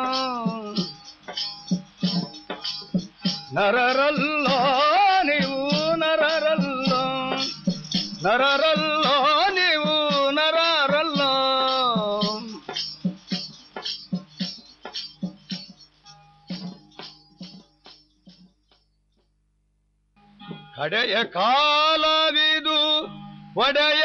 ನರರಲ್ಲ ನೀವು ನರರಲ್ಲ ನರರಲ್ಲ ನೀವು ನರರಲ್ಲ ಕಡೆಯ ಕಾಲವಿದು ಒಡೆಯ